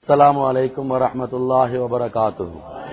السلام عليكم ورحمة الله وبركاته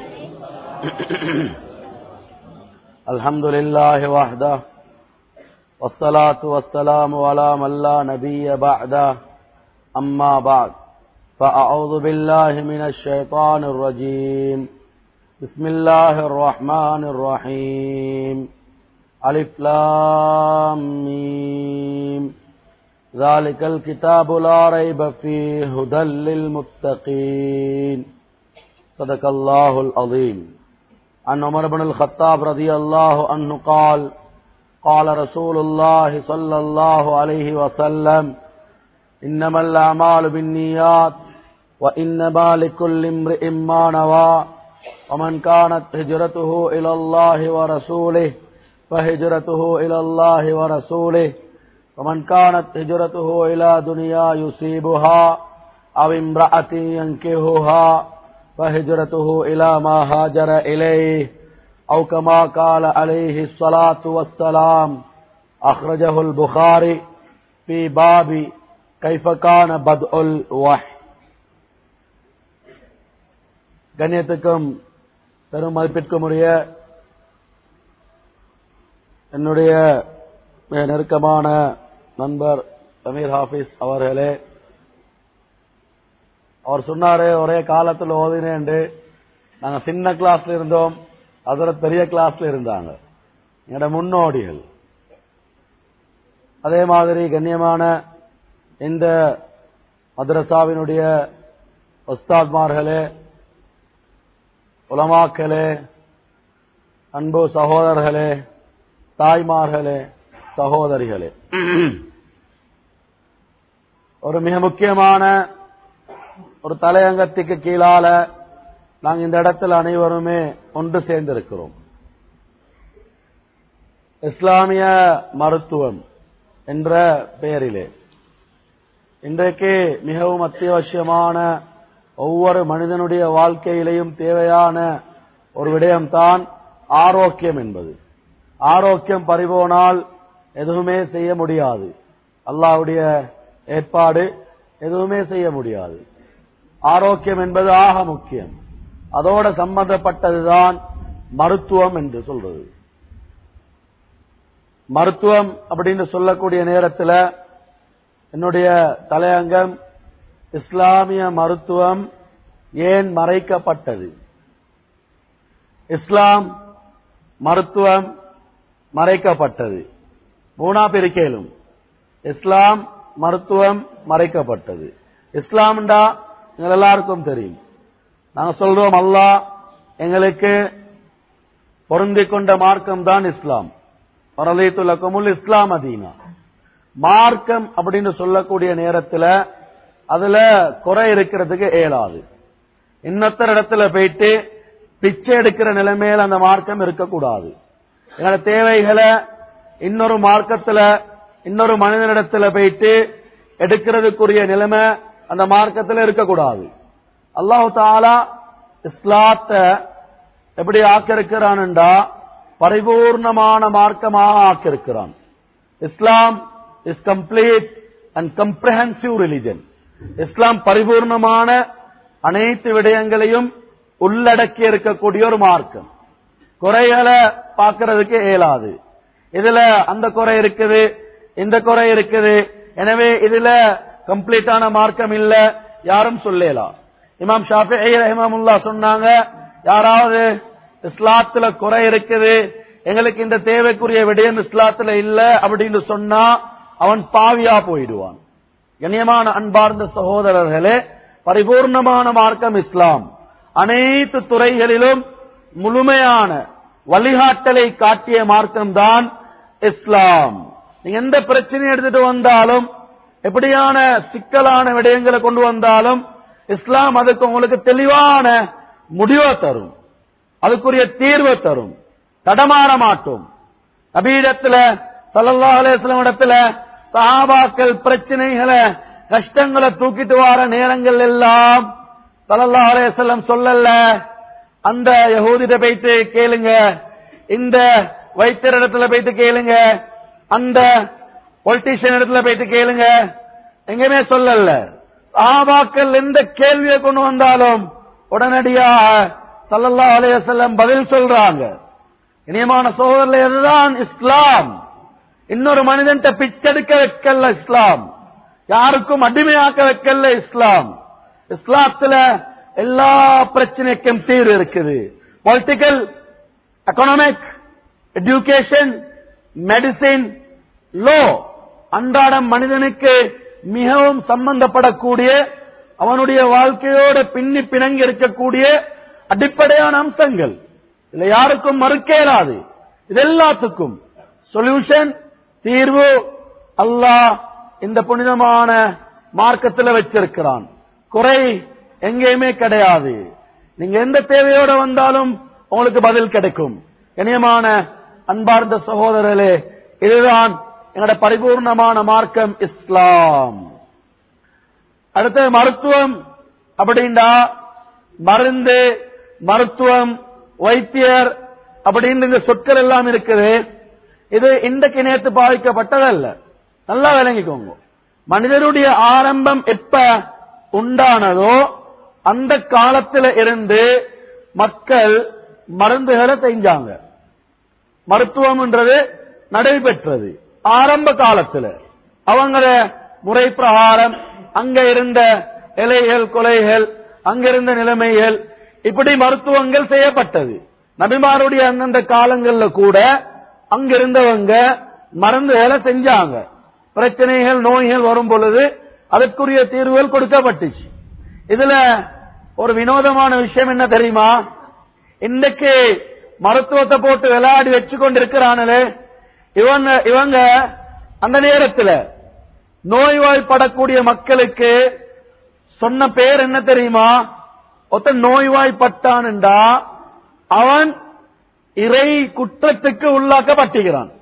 الحمد لله وحده والصلاة والسلام على من لا نبي بعده أما بعد فأعوذ بالله من الشيطان الرجيم بسم الله الرحمن الرحيم ألف لام ميم ذلك الكتاب لا ريب فيه هدى للمتقين صدق الله العظيم عن عمر بن الخطاب رضي الله عنه قال قال رسول الله صلى الله عليه وسلم إنما الأعمال بالنيات وإنما لكل امرئ ما نوى ومن كانت هجرته إلى الله ورسوله فهجرته إلى الله ورسوله ومن كانت هجرته إلى دنيا يصيبها أو امرأة ينكهها فهجرته إلى ما هاجر إليه أو كما قال عليه الصلاة والسلام أخرجه البخاري في باب كيف كان بدء الوحي கண்ணியத்துக்கும் பெரும் மதிப்பிற்கும் உரிய என்னுடைய மிக நெருக்கமான நண்பர் அமீர் ஹாஃபிஸ் அவர்களே அவர் சொன்னாரு ஒரே காலத்தில் ஓதினேன் நாங்க சின்ன கிளாஸ்ல இருந்தோம் அதோட பெரிய கிளாஸ்ல இருந்தாங்க எங்களோட முன்னோடிகள் அதே மாதிரி கண்ணியமான இந்த மദ്രസാவினுடைய உஸ்தாத்மார்களே உலமாக்களே அன்பு சகோதரர்களே தாய்மார்களே சகோதரிகளே ஒரு மிக முக்கியமான ஒரு தலையங்கத்துக்கு கீழால நாங்கள் இந்த இடத்துல அனைவருமே ஒன்று சேர்ந்திருக்கிறோம் இஸ்லாமிய மருத்துவம் என்ற பெயரிலே இன்றைக்கு மிகவும் அத்தியாவசியமான ஒவ்வொரு மனிதனுடைய வாழ்க்கையிலையும் தேவையான ஒரு விடயம்தான் ஆரோக்கியம் என்பது ஆரோக்கியம் பறிபோனால் எதுவுமே செய்ய முடியாது அல்லாவுடைய ஏற்பாடு எதுவுமே செய்ய முடியாது ஆரோக்கியம் என்பது ஆக முக்கியம் அதோட சம்பந்தப்பட்டதுதான் மருத்துவம் என்று சொல்றது மருத்துவம் அப்படின்னு சொல்லக்கூடிய நேரத்தில் என்னுடைய தலையங்கம் இஸ்லாமிய மருத்துவம் ஏன் மறைக்கப்பட்டது இஸ்லாம் மருத்துவம் மறைக்கப்பட்டது மூணா பிரிக்கலும் இஸ்லாம் மருத்துவம் மறைக்கப்பட்டது இஸ்லாம்டா எங்கள் எல்லாருக்கும் தெரியும் நாங்க சொல்றோம் அல்லாஹ் எங்களுக்கு பொருந்திக் கொண்ட மார்க்கம் தான் இஸ்லாம் வரலைத்துலக்கமுல் இஸ்லாம் அதீனா மார்க்கம் அப்படின்னு சொல்லக்கூடிய நேரத்தில் அதுல குறை இருக்கிறதுக்கு இயலாது இன்னொருத்தர் இடத்துல போயிட்டு பிச்சை எடுக்கிற நிலைமையில அந்த மார்க்கம் இருக்கக்கூடாது என்னோட தேவைகளை இன்னொரு மார்க்கத்துல இன்னொரு மனிதனிடத்துல போயிட்டு எடுக்கிறதுக்குரிய நிலைமை அந்த மார்க்கத்தில் இருக்கக்கூடாது அல்லாஹு தாலா இஸ்லாத்த எப்படி ஆக்கிருக்கிறான்டா பரிபூர்ணமான மார்க்கமாக ஆக்கிருக்கிறான் Islam is complete and comprehensive religion இஸ்லாம் பரிபூர்ணமான அனைத்து விடயங்களையும் உள்ளடக்கி இருக்கக்கூடிய ஒரு மார்க்கம் குறைகளை பார்க்கறதுக்கு இயலாது இதுல அந்த குறை இருக்குது இந்த குறை இருக்குது எனவே இதுல கம்ப்ளீட்டான மார்க்கம் இல்ல யாரும் சொல்லலாம் இமாம் ஷாஃபி ரஹிமாமுல்லா சொன்னாங்க யாராவது இஸ்லாத்துல குறை இருக்குது எங்களுக்கு இந்த தேவைக்குரிய விடயம் இஸ்லாத்துல இல்ல அப்படின்னு சொன்னா அவன் பாவியா போயிடுவான் கண்ணியமான அன்பார்ந்த சகோதரர்களே பரிபூர்ணமான மார்க்கம் இஸ்லாம் அனைத்து துறைகளிலும் முழுமையான வழிகாட்டலை காட்டிய மார்க்கம் தான் இஸ்லாம் நீங்க எந்த பிரச்சனையை எடுத்துட்டு வந்தாலும் எப்படியான சிக்கலான விடயங்களை கொண்டு வந்தாலும் இஸ்லாம் அதுக்கு உங்களுக்கு தெளிவான முடிவை தரும் அதுக்குரிய தீர்வை தரும் தடமாற மாட்டோம் நபீடத்துல சல்லா அலேஸ்லம் இடத்துல சஹாபாக்கள் பிரச்சனைகளை கஷ்டங்களை தூக்கிட்டு வர நேரங்கள் எல்லாம் சல்லா அலேஸ்லம் சொல்லல அந்த யகூதிட்ட போயிட்டு கேளுங்க இந்த வைத்தியர் இடத்துல போயிட்டு கேளுங்க அந்த பொலிட்டீஷியன் இடத்துல போயிட்டு கேளுங்க எங்கேயுமே சொல்லல சஹாபாக்கள் எந்த கேள்வியை கொண்டு வந்தாலும் உடனடியாக ஸல்லல்லாஹு அலைஹி வஸல்லம் பதில் சொல்றாங்க இனியமான சோதரில் இதுதான் இஸ்லாம் இன்னொரு மனிதன் பிச்செடுக்க வைக்கல இஸ்லாம் யாருக்கும் அடிமையாக்க வைக்கல இஸ்லாம் இஸ்லாத்துல எல்லா பிரச்சனைக்கும் தீர்வு இருக்குது political economic education medicine law அன்றாடம் மனிதனுக்கு மிகவும் சம்பந்தப்படக்கூடிய அவனுடைய வாழ்க்கையோட பின்னி பிணங்கி இருக்கக்கூடிய அடிப்படையான அம்சங்கள் இதுல யாருக்கும் மறுக்க இயலாது இது எல்லாத்துக்கும் சொல்யூஷன் தீர்வு அல்லாஹ் இந்த புனிதமான மார்க்கத்தில் வச்சிருக்கிறான் குறை எங்கேயுமே கிடையாது நீங்க எந்த தேவையோட வந்தாலும் உங்களுக்கு பதில் கிடைக்கும் இனியமான அன்பார்ந்த சகோதரர்களே இதுதான் எங்களோட பரிபூர்ணமான மார்க்கம் இஸ்லாம் அடுத்து மருத்துவம் அப்படின்னா மருந்து மருத்துவம் வைத்தியர் அப்படின்னு இந்த சொற்கள் எல்லாம் இருக்குது இது இன்றைக்கு நேற்று பாதிக்கப்பட்டதல்ல நல்லா விளங்கிக்கோங்க மனிதனுடைய ஆரம்பம் எப்ப உண்டானதோ அந்த காலத்துல இருந்து மக்கள் மருந்துகளை செஞ்சாங்க மருத்துவம்ன்றது நடைபெற்றது ஆரம்ப காலத்துல அவங்கள முறை பிரகாரம் அங்க இருந்த இலைகள் கொலைகள் அங்க இருந்த நிலைமைகள் இப்படி மருத்துவங்கள் செய்யப்பட்டது நபிமாருடைய அந்தந்த காலங்கள்ல கூட அங்க இருந்தவங்க மருந்துகளை செஞ்சாங்க பிரச்சனைகள் நோய்கள் வரும் பொழுது அதற்குரிய தீர்வுகள் கொடுக்கப்பட்டுச்சு இதுல ஒரு வினோதமான விஷயம் என்ன தெரியுமா இன்னைக்கு மருத்துவத்தை போட்டு விளையாடி வச்சு கொண்டு இருக்கிறானே இவங்க இவங்க அந்த நேரத்தில் நோய்வாய்ப்படக்கூடிய மக்களுக்கு சொன்ன பேர் என்ன தெரியுமா ஒருத்தன் நோய்வாய்ப்பட்டான்டா அவன் இறை குற்றத்துக்கு உள்ளாக்கப்பட்டுகிறான்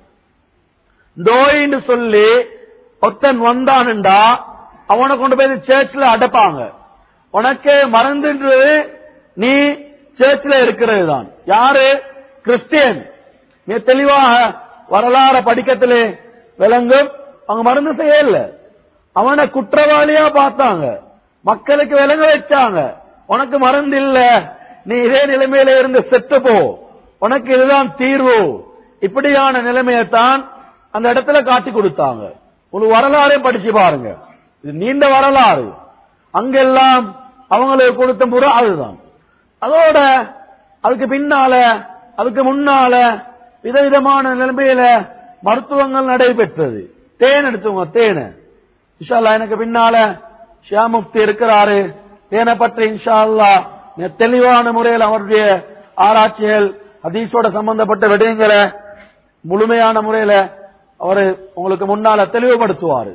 நோயின்னு சொல்லி ஒருத்தன் வந்தான்டா அவனை கொண்டு போய் சேர்ச்சில் அடைப்பாங்க உனக்கு மறந்துன்றது நீ சேர்ச்சில் இருக்கிறது தான் யாரு கிறிஸ்டியன் நீ தெளிவாக வரலாற படிக்கத்திலே விளங்கும் அவங்க மருந்து செய்யல அவனை குற்றவாளியா பார்த்தாங்க மக்களுக்கு விளங்க வச்சாங்க உனக்கு மருந்து இல்ல நீ இதே நிலைமையில இருந்து செத்து போ உனக்கு இதுதான் தீர்வு இப்படியான நிலைமையைத்தான் அந்த இடத்துல காட்டி கொடுத்தாங்க ஒரு வரலாறையும் படிச்சு பாருங்க இது நீண்ட வரலாறு அங்கெல்லாம் அவங்களுக்கு கொடுத்த முறை அதுதான் அதோட அதுக்கு பின்னால அதுக்கு முன்னால விதவிதமான நிலைமையில மருத்துவங்கள் நடைபெற்றது தேன் எடுத்துங்க தேன் இன்ஷால்லா எனக்கு பின்னால ஷியாமுக்தி இருக்கிறாரு தேனை பற்றி இன்ஷா அல்லா மிக தெளிவான முறையில் அவருடைய ஆராய்ச்சிகள் ஹதீஸோட சம்பந்தப்பட்ட விடயங்களை முழுமையான முறையில அவரு உங்களுக்கு முன்னால தெளிவுபடுத்துவாரு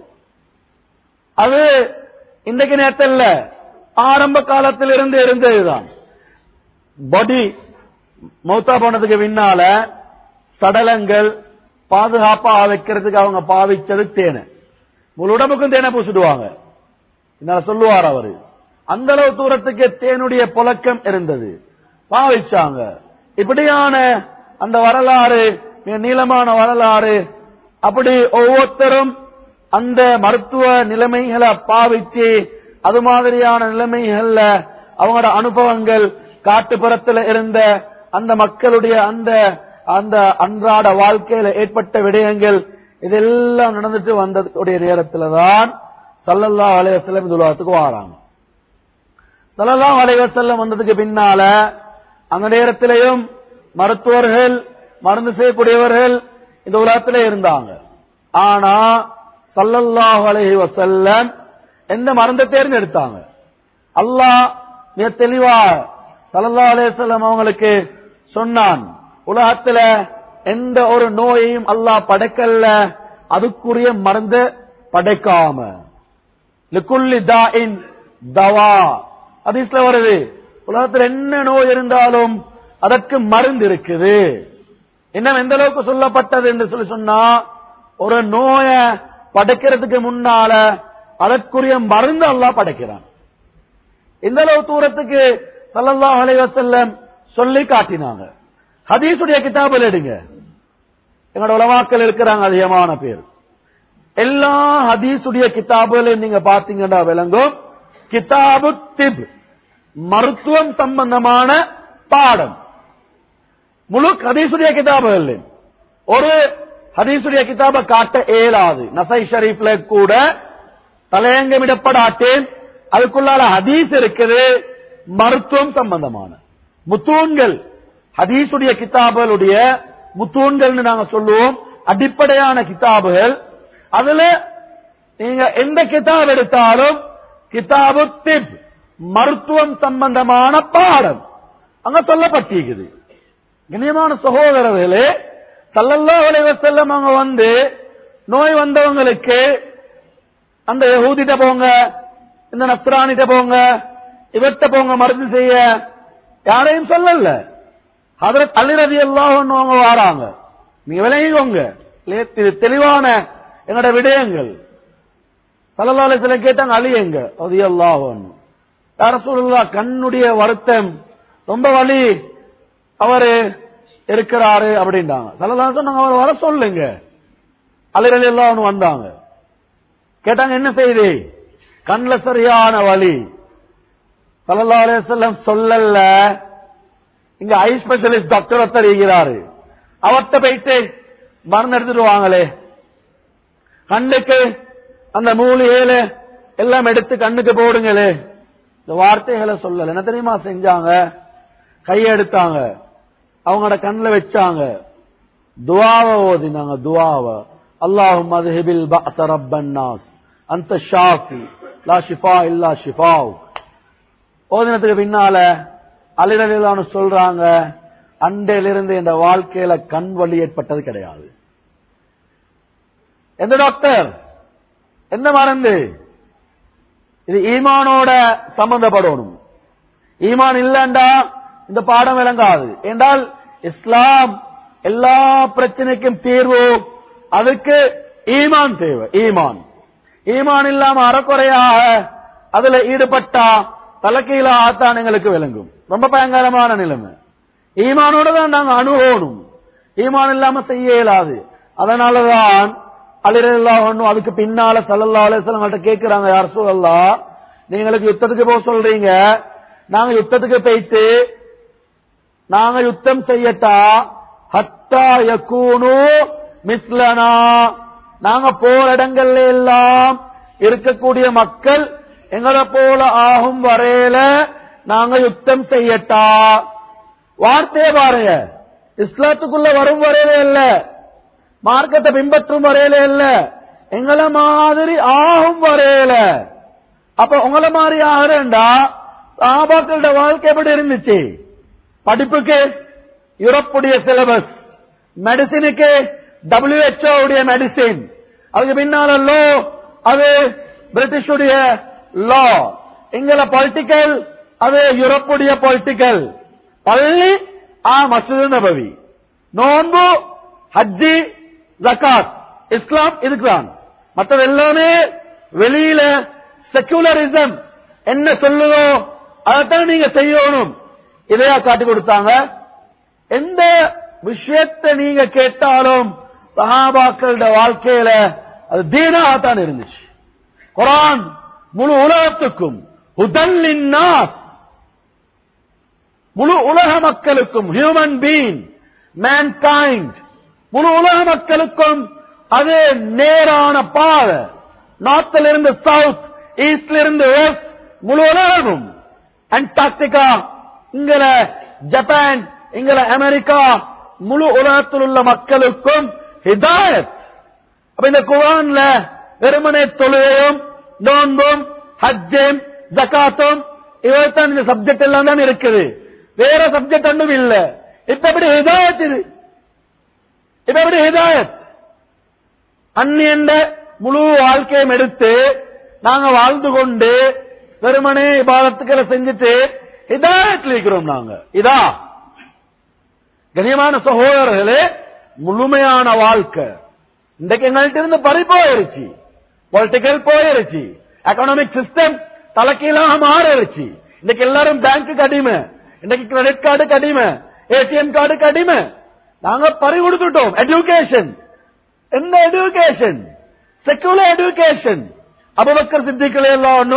அது இன்றைக்கு நேரத்தில் ஆரம்ப காலத்தில் இருந்து இருந்ததுதான் பாடி மௌத்தா போனதுக்கு பின்னால சடலங்கள் பாதுகாப்பா வைக்கிறதுக்கு அவங்க பாவிச்சது தேனை முழு உடம்புக்கும் தேனை பூசிடுவாங்க என்ன சொல்லுவார் அவரு அந்த அளவு தூரத்துக்கு தேனுடைய புழக்கம் இருந்தது பாவிச்சாங்க இப்படியான அந்த வரலாறு மிக நீளமான வரலாறு அப்படி ஒவ்வொருத்தரும் அந்த மருத்துவ நிலைமைகளை பாவிச்சு அது மாதிரியான நிலைமைகள்ல அவங்களோட அனுபவங்கள் காட்டுப்புறத்துல இருந்த அந்த மக்களுடைய அந்த அந்த அன்றாட வாழ்க்கையில ஏற்பட்ட விடயங்கள் இதெல்லாம் நடந்துட்டு வந்ததுடைய நேரத்துல தான் சல்லல்லா அலைவசல்லம் இந்த உலகத்துக்கு வாராங்க சல்லல்லா அலைவசல்லம் வந்ததுக்கு பின்னால அந்த நேரத்திலையும் மருத்துவர்கள் மருந்து செய்யக்கூடியவர்கள் இந்த உலகத்திலே இருந்தாங்க ஆனா சல்லல்லாஹு அலைஹி வசல்லம் எந்த மருந்தை தேர்ந்தெடுத்தாங்க அல்லாஹ் மிக தெளிவா சல்லல்லாஹு அலைஹி வஸல்லம் அவங்களுக்கு சொன்னான் உலகத்துல எந்த ஒரு நோயையும் அல்லாஹ் படைக்கல அதுக்குரிய மருந்து படைக்காம லிக்குல்லி தாஇன் தவா ஹதீஸ்ல வருது உலகத்துல என்ன நோய் இருந்தாலும் அதற்கு மருந்து இருக்குது இன்னும் எந்த அளவுக்கு சொல்லப்பட்டது என்று சொல்லி சொன்னா ஒரு நோய படைக்கிறதுக்கு முன்னால அதற்குரிய மருந்து அல்லாஹ் படைக்கிறான் இந்த அளவு தூரத்துக்கு சல்லல்லாஹு அலைஹி வஸல்லம் சொல்லி காட்டினாங்க ஹதீஸுடைய கிதாபில் எடுங்க எங்களோட உலமாக்கள் இருக்கிறாங்க அதிகமான பேர் எல்லா ஹதீஸுடைய கிதாபுகளையும் நீங்க பாத்தீங்கன்னா விளங்கும் கிதாபு திப் மருத்துவம் சம்பந்தமான பாடம் முழு ஹதீசுடைய கிதாபுகள் ஒரு ஹதீசுடைய கிதாபை காட்ட இயலாது நசை ஷரீஃப்ல கூட தலையங்கமிடப்படாட்டேன் அதுக்குள்ளால ஹதீஸ் இருக்குது மருத்துவம் சம்பந்தமான முத்தூன்கள் ஹதீசுடைய கிதாபுகளுடைய முத்தூன்கள்னு நாங்க சொல்லுவோம் அடிப்படையான கிதாபுகள் அதுல நீங்க எந்த கிதாப் எடுத்தாலும் கிதாபு திப் மருத்துவம் சம்பந்தமான பாடம் அங்க சொல்லப்பட்டிருக்குது கண்ணியமான சகோதரர்களே சல்லல்லாஹு அலைஹி வஸல்லம் அவங்க வந்து நோய் வந்தவங்களுக்கு அந்த யஹூதிட்ட போங்க இந்த நஸ்ரானிட்ட போங்க இவர்கிட்ட போங்க மருந்து செய்ய யாரையும் சொல்லல ஹதரத் அலி ரலியல்லாஹு அன்ஹு அவங்க வாராங்க நீங்க விளங்கிக்கோங்க லே- இது தெளிவான எங்கட விடயங்கள் சல்லல்லாஹு அலைஹி வஸல்லம் கேட்டாங்க அலி எங்க ரலியல்லாஹு அன்ஹு யா ரசூலுல்லாஹ் கண்ணுடைய வருத்தம் ரொம்ப வலி அவரு இருக்கிறாரு அப்படின்றாங்க சல்லல்லாஹு சொன்னாங்க அவர் வர சொல்லுங்க அலி ரலியல்லாஹு அன்ஹு வந்தாங்க கேட்டாங்க என்ன செய்தி கண்ணுல சரியான வலி சல்லல்லாஹு அலைஹி வஸல்லம் சொல்லல இங்க ஐ ஸ்பெஷலிஸ்ட் டாக்டர் ஒருத்தர் இருக்கிறாரு அவர்கிட்ட போயிட்டு மருந்து எடுத்துட்டு வாங்களே கண்ணுக்கு அந்த மூலிகையில எல்லாம் எடுத்து கண்ணுக்கு போடுங்களே இந்த வார்த்தைகளை சொல்லல என்ன தெரியுமா செஞ்சாங்க கையை எடுத்தாங்க அவங்களோட கண்ணுல வச்சாங்க துவாவை ஓதினாங்க துவாவை அல்லாஹும் மதுஹிபில் பஅஸ ரப்பன் நாஸ் அந்த ஷாஃபி லா ஷிஃபா இல்லா ஷிஃபாவ் ஓதினத்துக்கு பின்னால அலிரலிலான்னு சொல்றாங்க அண்டையிலிருந்து இந்த வாழ்க்கையில கண் வலி ஏற்பட்டது கிடையாது எந்த டாக்டர் எந்த மருந்து இது ஈமானோட சம்பந்தப்படணும் ஈமான் இல்லண்டா இந்த பாடம் விளங்காது என்றால் இஸ்லாம் எல்லா பிரச்சனைக்கும் தீர்வு அதுக்கு ஈமான் தேவை ஈமான் ஈமான் இல்லாம அறக்குறையாக அதுல ஈடுபட்டா தலைக்கீழ ஆத்தான் எங்களுக்கு விளங்கும் ரொம்ப பயங்கரமான நிலைமை ஈமானோட தான் நாங்க அணுகணும் ஈமான் இல்லாம செய்ய இயலாது அதனாலதான் அலிரல்லா ஒண்ணும் அதுக்கு பின்னால சல்லல்லா அலிஸ்லாம்கிட்ட கேட்கிறாங்க யார் சொல்லலா நீங்களுக்கு யுத்தத்துக்கு போக சொல்றீங்க நாங்க யுத்தத்துக்கு போயிட்டு நாங்க யுத்தம் செய்யட்டா ஹத்தா யக்கூனு மிஸ்லனா நாங்க போற இடங்கள்ல எல்லாம் இருக்கக்கூடிய மக்கள் எங்களை போல ஆகும் வரையில நாங்க யுத்தம் செய்யட்டா வார்த்தையே பாருங்க இஸ்லாத்துக்குள்ள வரும் வரையில இல்ல மார்க்கத்தை பின்பற்றும் வரையில இல்ல எங்களை மாதிரி ஆகும் வரையில அப்ப உங்களை மாதிரி ஆகிறேன்டா சாபாக்களோட வாழ்க்கை எப்படி இருந்துச்சு படிப்புக்கு யூரோப்புடைய சிலபஸ் மெடிசினுக்கு WHO உடைய மெடிசின் அதுக்கு பின்னால லோ அது பிரிட்டிஷுடைய லா எங்களை பொலிட்டிக்கல் அது யூரோப்புடைய பொலிட்டிக்கல் பள்ளி ஆ மசூது நபவி நோன்பு ஹஜ்ஜி ஜகாத் இஸ்லாம் இதுக்குதான் மற்றது எல்லாமே வெளியில செக்குலரிசம் என்ன சொல்லுதோ அதைத்தான் நீங்க செய்யணும் இதையா காட்டி கொடுத்தாங்க எந்த விஷயத்தை நீங்க கேட்டாலும் சஹாபாக்களோட வாழ்க்கையில அது தீனாகத்தான் இருந்துச்சு குரான் முழு உலகத்துக்கும் ஹுதல்லின்னா முழு உலக மக்களுக்கும் ஹியூமன் பீங் மேன்கைண்ட் முழு உலக மக்களுக்கும் அது நேரான பாதை நார்த்ல இருந்து சவுத் ஈஸ்ட்ல இருந்து வெஸ்ட் முழு உலகமும் அண்டார்டிகா இங்கல ஜப்பான் இங்கல அமெரிக்கா முழு உலகத்தில் உள்ள மக்களுக்கும் ஹிதாயத் அப்ப இந்த குரான்ல வெறுமனே தொழுகையும் நோன்பும் ஹஜ்ஜும் ஜகாத்தும் இவைத்தான் இந்த சப்ஜெக்ட் எல்லாம் தான் இருக்குது வேற சப்ஜெக்ட் ஒன்றும் இல்ல இப்ப எப்படி ஹிதாயத் இது இப்ப எப்படி ஹிதாயத் அந்நியண்ட முழு வாழ்க்கையும் எடுத்து நாங்க வாழ்ந்து கொண்டு வெறுமனே இபாதத்துக்களை செஞ்சுட்டு ஹிதாயத்தில் இருக்கிறோம் நாங்க இதா கண்ணியமான சகோதரர்களே முழுமையான வாழ்க்கை இன்றைக்கு எங்கள்கிட்ட இருந்து பறி போயிருச்சு பொலிட்டிக்கல் போயிருச்சு எக்கனாமிக் சிஸ்டம் தலைக்கீழாக மாறிடுச்சு இன்னைக்கு எல்லாரும் பேங்க்கு அடிமை இன்னைக்கு கிரெடிட் கார்டுக்கு அடிமை ஏடிஎம் கார்டுக்கு அடிமை நாங்க பறி கொடுத்துட்டோம் எஜுகேஷன் என்ன எஜுகேஷன் செக்குலர் எஜுகேஷன் அபுபக்கர் சித்திகளை எல்லாம் ஒன்னும்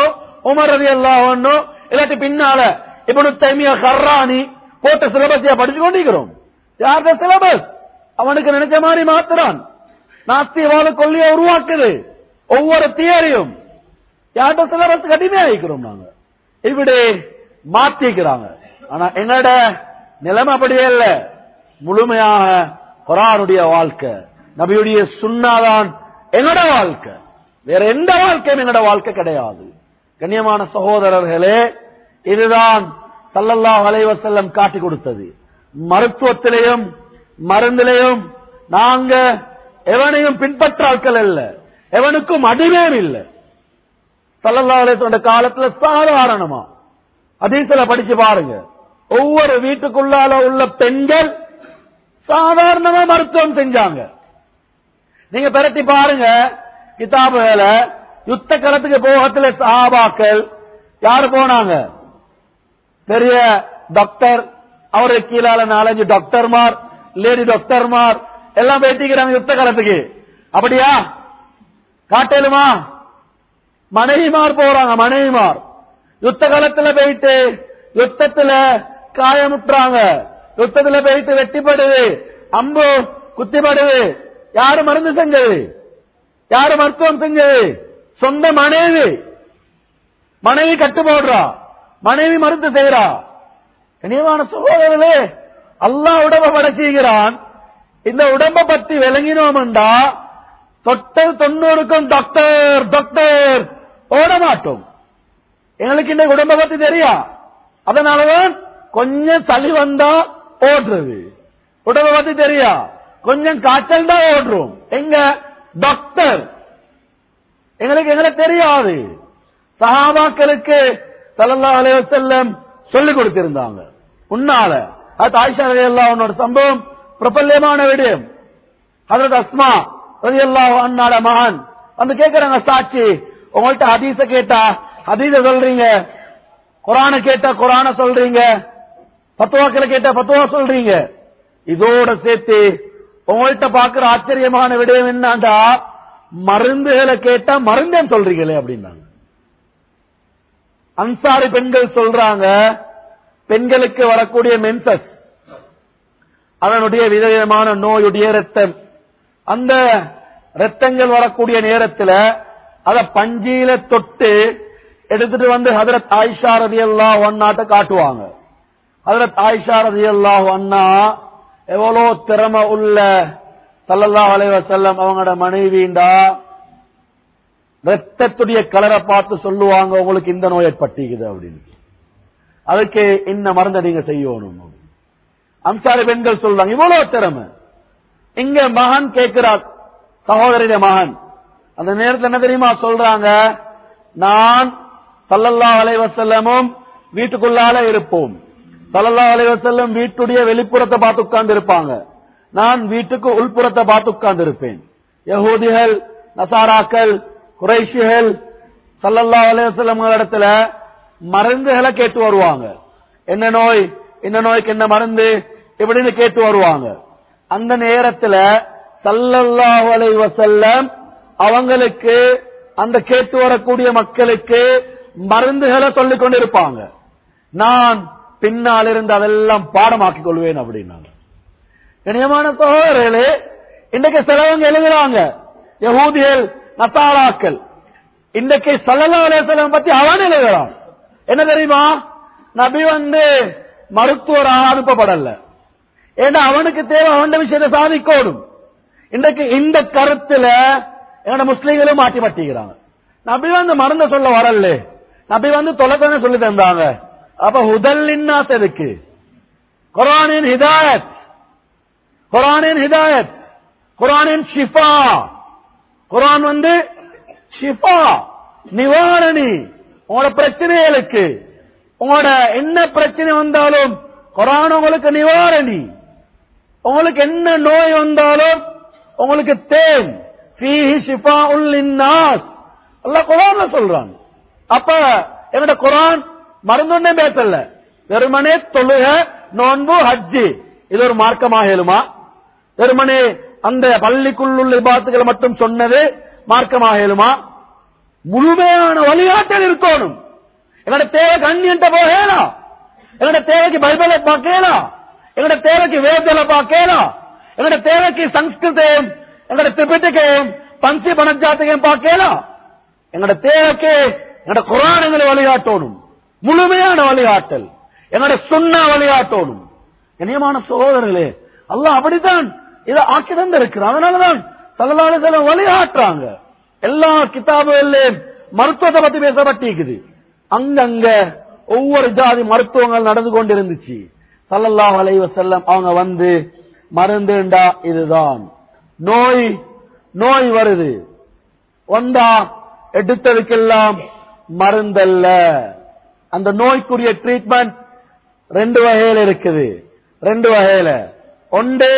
உமர் ரதி அல்லாஹ் இல்லாட்டி பின்னால இப்படி தைமியா கர்ரானி போட்ட சிலபஸையா படிச்சு கொண்டிருக்கிறோம் யார்த சிலபஸ் அவனுக்கு நினைச்ச மாதிரி மாத்துறான் நாஸ்தியவாத கொள்ளைய உருவாக்குது ஒவ்வொரு தியரியும் யார்கிட்ட சிலபஸ் கடுமையாயிக்கிறோம் நாங்க இப்படி மாத்திக்கிறாங்க ஆனா என்னோட நிலைமை அப்படியே இல்ல முழுமையாக குரானுடைய வாழ்க்கை நபியுடைய சுண்ணாதான் எங்கட வாழ்க்கை வேற எந்த வாழ்க்கையும் எங்கட வாழ்க்கை கிடையாது கண்ணியமான சகோதரர்களே இதுதான் சல்லல்லாஹு அலைஹி வஸல்லம் காட்டி கொடுத்தது மருத்துவத்திலையும் மருந்திலையும் நாங்க எவனையும் பின்பற்ற ஆட்கள் அல்ல எவனுக்கும் அடிமையும் இல்லை சல்லல்லாஹு அலைஹி வஸல்லம் காலத்துல சாதாரணமா அதீசல படிச்சு பாருங்க ஒவ்வொரு வீட்டுக்குள்ளால உள்ள பெண்கள் சாதாரணமா மருத்துவம் செஞ்சாங்க நீங்க பிரட்டி பாருங்க கிதாபுகளை யுத்த களத்துக்கு போகத்துல சஹாபாக்கள் யாரு போனாங்க பெரிய டாக்டர் அவருக்கு கீழால நாலஞ்சு டாக்டர்மார் லேடி டாக்டர்மார் எல்லாம் பேட்டிக்கிறாங்க யுத்த களத்துக்கு அப்படியா காட்டலுமா மனைவிமார் போறாங்க மனைவிமார் யுத்த காலத்துல போயிட்டு யுத்தத்துல காயமுட்டுறாங்க யுத்தத்துல போயிட்டு வெட்டிப்படுது அம்பு குத்திப்படுது யாரு மருந்து செஞ்சது யாரு மருத்துவம் செஞ்சது சொந்த மனைவி மனைவி கட்டு போடுறா மனைவி மருந்து செய்யறா கனியமான சகோதரர்களே அல்லாஹ் உடம்ப படைச்சுகிறான் இந்த உடம்ப பத்தி விளங்கினோம்டா தொட்டல் தொண்ணூறுக்கும் டாக்டர் டாக்டர் ஓட மாட்டோம் எங்களுக்கு இந்த உடம்ப பத்தி தெரியா அதனாலதான் கொஞ்சம் சளி வந்தா ஓடுறது உடம்ப பத்தி தெரியா கொஞ்சம் காய்ச்சல் தான் ஓடுறோம் எங்க டாக்டர் எங்களுக்கு எங்களுக்கு தெரியாது சஹாபாக்களுக்கு ஸல்லல்லாஹு அலைஹி வஸல்லம் சொல்லிக் கொடுத்திருந்தாங்க உன்னால அது ஆயிஷா ரலியல்லாஹு அன்ஹா ஒரு சம்பவம் பிரபல்யமான விடயம் ஹஜரத் அஸ்மா ரலியல்லாஹு அன்ஹாட மகன் வந்து கேக்குறாங்க சாட்சி உங்கள்ட்ட ஹதீஸ கேட்டா ஹதீஸ சொல்றீங்க குரான கேட்டா குரான சொல்றீங்க பத்துவாக்களை கேட்டா பத்துவா சொல்றீங்க இதோட சேர்த்து உங்கள்ட்ட பாக்குற ஆச்சரியமான விடயம் என்னண்டா மருந்துகளை கேட்டா மருந்தேன் சொல்றீங்களே அப்படின்னாங்க அன்சாரி பெண்கள் சொல்றாங்க பெண்களுக்கு வரக்கூடிய மென்சஸ் அதனுடைய விதவிதமான நோயுடைய ரத்தம் அந்த ரத்தங்கள் வரக்கூடிய நேரத்துல அத பஞ்சியில தொட்டு எடுத்துட்டு வந்து ஹதரத் ஆயிஷா ரதி அல்லாஹ் அண்ணாட்ட காட்டுவாங்க ஹதரத் ஆயிஷா ரதி அல்லாஹ் அண்ணா எவ்வளோ திறமை உள்ள சல்லல்லாஹு அலைஹி வஸல்லம் அவங்களோட மனைவிண்டா ரத்தத்துடைய கலரை பார்த்து சொல்லுவாங்க உங்களுக்கு இந்த நோய் ஏற்பட்டிக்குது அப்படின்னு அதுக்கு இந்த மருந்தை நீங்க செய்யணும் அம்சாரி பெண்கள் சொல்றாங்க இவ்வளவு திறமை இங்க மகன் கேட்கிறார் சகோதரிய மகன் அந்த நேரத்தில் என்ன தெரியுமா சொல்றாங்க நான் சல்லல்லா அலைவசல்லமும் வீட்டுக்குள்ளால இருப்போம் சல்லல்லா அலைவசல்லம் வீட்டுடைய வெளிப்புறத்தை பார்த்து உட்கார்ந்து இருப்பாங்க நான் வீட்டுக்கு உள்புறத்தை பார்த்து உட்கார்ந்து இருப்பேன் யகூதிகள் நசாராக்கள் குறைஷிகள் சல்லல்லா அலைவசல்லம் இடத்துல மருந்துகளை கேட்டு வருவாங்க என்ன நோய் இந்த நோய்க்கு என்ன மருந்து இப்படின்னு கேட்டு வருவாங்க அந்த நேரத்துல சல்லல்லாஹு அலைஹி வஸல்லம் அவங்களுக்கு அந்த கேட்டு வரக்கூடிய மக்களுக்கு மருந்துகளை சொல்லிக் கொண்டிருப்பாங்க நான் பின்னால் இருந்து அதெல்லாம் பாடமாக்கிக் கொள்வேன் அப்படின்னாங்க இனியமான சகோதரர்களே இன்றைக்கு சிலவங்க எழுதுறாங்க யகூதியல் நசாராக்கள் இன்றைக்கு சல்லல்லா அலைஹி பத்தி அவன் எழுதுறான் என்ன தெரியுமா நபி வந்து மருத்துவராக அனுப்பப்படல ஏன்னா அவனுக்கு தேவை அவன் விஷயத்தை சாதிக்கணும் இன்றைக்கு இந்த கருத்துல எங்க முஸ்லீம்களும் மாட்டி மாட்டிக்கிறாங்க நபி வந்து மருந்த சொல்ல வரல நபி வந்து தொலைத்தானே சொல்லி தந்தாங்க அப்ப ஹுதல்லின்னாஸ் எதுக்கு குரானின் ஹிதாயத் குரானின் ஹிதாயத் குரானின் ஷிஃபா குரான் வந்து ஷிஃபா நிவாரணி உங்களோட பிரச்சனைகளுக்கு உங்களோட என்ன பிரச்சனை வந்தாலும் குரான் உங்களுக்கு நிவாரணி உங்களுக்கு என்ன நோய் வந்தாலும் உங்களுக்கு தேன் ஃபீஹி ஷிஃபாஉல் லின்னாஸ் அல்லாஹ் குர்ஆன்ல சொல்றான் அப்ப என்னோட குர்ஆன் மருந்துன்னே பேசல வெறுமனே தொழுக நோன்பு ஹஜ்ஜி இது ஒரு மார்க்கமாக இயலுமா வெறுமனே அந்த பள்ளிக்குள்ளுள்ள இபாத்துகளை மட்டும் சொன்னது மார்க்கமாக இயலுமா முழுமையான வழிகாட்டல் இருக்கணும் எங்களோட தேவைக்கு அந்நியன்ட்ட போகலாம் எங்களோட தேவைக்கு பைபிளை பார்க்கலாம் எங்களோட தேவைக்கு வேதலை பார்க்கலாம் எங்களோட தேவைக்கு சம்ஸ்கிருதம் எங்களோட திபிட்டிக்கையும் பஞ்சி பணஜாத்தையும் பார்க்கலாம் எங்களோட தேவைக்கு எங்களோட குரானங்களை வழிகாட்டணும் முழுமையான வழிகாட்டல் எங்களோட சுண்ணா வழிகாட்டணும் கண்ணியமான சகோதரர்களே அல்லாஹ் அப்படித்தான் இதை ஆக்கி தந்திருக்கிறான் அதனாலதான் சல்லல்லாஹு சில வழிகாட்டுறாங்க எல்லா கிதாபுகள்லயும் மருத்துவத்தை பத்தி பேசப்பட்டிருக்குது அங்கங்க ஒவ்வொரு ஜாதி மருத்துவங்கள் நடந்து கொண்டிருந்துச்சு சல்லல்லாஹு அலைஹி வஸல்லம் அவங்க வந்து மருந்துண்டா இதுதான் நோய் நோய் வருது வந்தா எடுத்ததுக்கெல்லாம் மருந்தல்ல அந்த நோய்க்குரிய ட்ரீட்மெண்ட் ரெண்டு வகையில இருக்குது ரெண்டு வகையில ஒன்று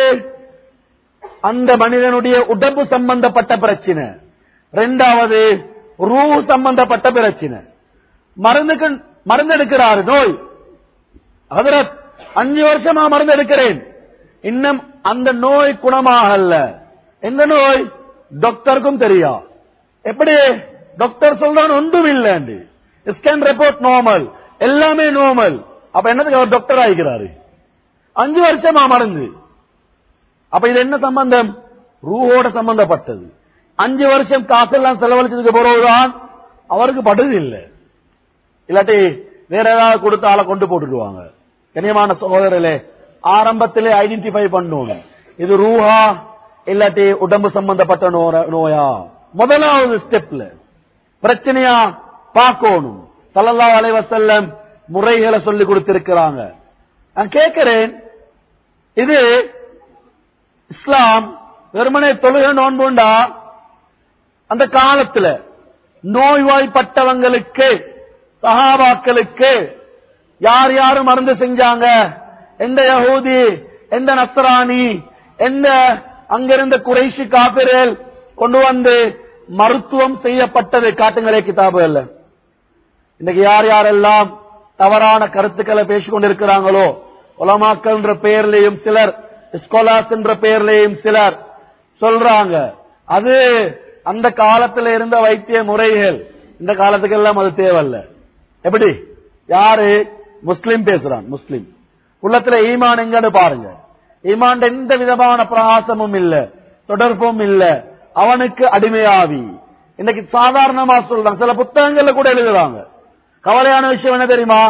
அந்த மனிதனுடைய உடம்பு சம்பந்தப்பட்ட பிரச்சனை ரெண்டாவது ரூ சம்பந்தப்பட்ட பிரச்சனை மருந்துக்கு மருந்து எடுக்கிறாரு நோய் ஹதரத் அஞ்சு வருஷமா மருந்து எடுக்கிறேன் இன்னும் அந்த நோய் குணமாகல எந்த நோய் டாக்டருக்கும் தெரியா எப்படி டாக்டர் சொல்றான் ஒன்றும் இல்லைண்டு ஸ்கேன் ரிப்போர்ட் நார்மல் எல்லாமே நார்மல் அப்ப என்னதுக்கு அவர் டாக்டர் ஆகிக்கிறாரு அஞ்சு வருஷமா மருந்து அப்ப இது என்ன சம்பந்தம் ரூஹோட சம்பந்தப்பட்டது அஞ்சு வருஷம் காசெல்லாம் செலவழிச்சதுக்கு பிறகுதான் அவருக்கு படுது இல்லை இல்லாட்டி வேற ஏதாவது கொடுத்து ஆளை கொண்டு போட்டுடுவாங்க கண்ணியமான சகோதரர்களே ஆரம்பத்திலே ஐடென்டிஃபை பண்ணணும் இது ரூஹா இல்லாட்டி உடம்பு சம்பந்தப்பட்ட நோர- நோயா முதலாவது ஸ்டெப்ல பிரச்சனையா பார்க்கணும் ஸல்லல்லாஹு அலைஹி வஸல்லம் முறைகளை சொல்லி கொடுத்திருக்கிறாங்க நான் கேட்கிறேன் இது இஸ்லாம் வெறுமனே தொழுகை நோன்புண்டா அந்த காலத்துல நோய்வாய்ப்பட்டவங்களுக்கு சஹாபாக்களுக்கு யார் யாரு மருந்து செஞ்சாங்க எந்த யஹூதி எந்த நஸ்ரானி எந்த அங்கிருந்த குறைஷி காபிரல் கொண்டு வந்து மருத்துவம் செய்யப்பட்டது காட்டுங்களே கிதாபுகள்ல இன்னைக்கு யார் யாரெல்லாம் தவறான கருத்துக்களை பேசிக் கொண்டிருக்கிறாங்களோ உலமாக்கள் என்ற பெயர்லயும் சிலர் ஸ்கோலாஸ் என்ற பெயர்லயும் சிலர் சொல்றாங்க அது அந்த காலத்துல இருந்த வைத்திய முறைகள் இந்த காலத்துக்கு எல்லாம் அது தேவையில்ல எப்படி யாரு முஸ்லிம் பேசுறான் முஸ்லிம் உள்ளத்துல ஈமான் எங்கன்னு பாருங்க ஈமான் எந்த விதமான பிரகாசமும் இல்ல தொடர்பும் இல்ல அவனுக்கு அடிமையாவி இன்னைக்கு சாதாரணமா சொல்றாங்க சில புத்தகங்கள்ல கூட எழுதுறாங்க கவலையான விஷயம் என்ன தெரியுமா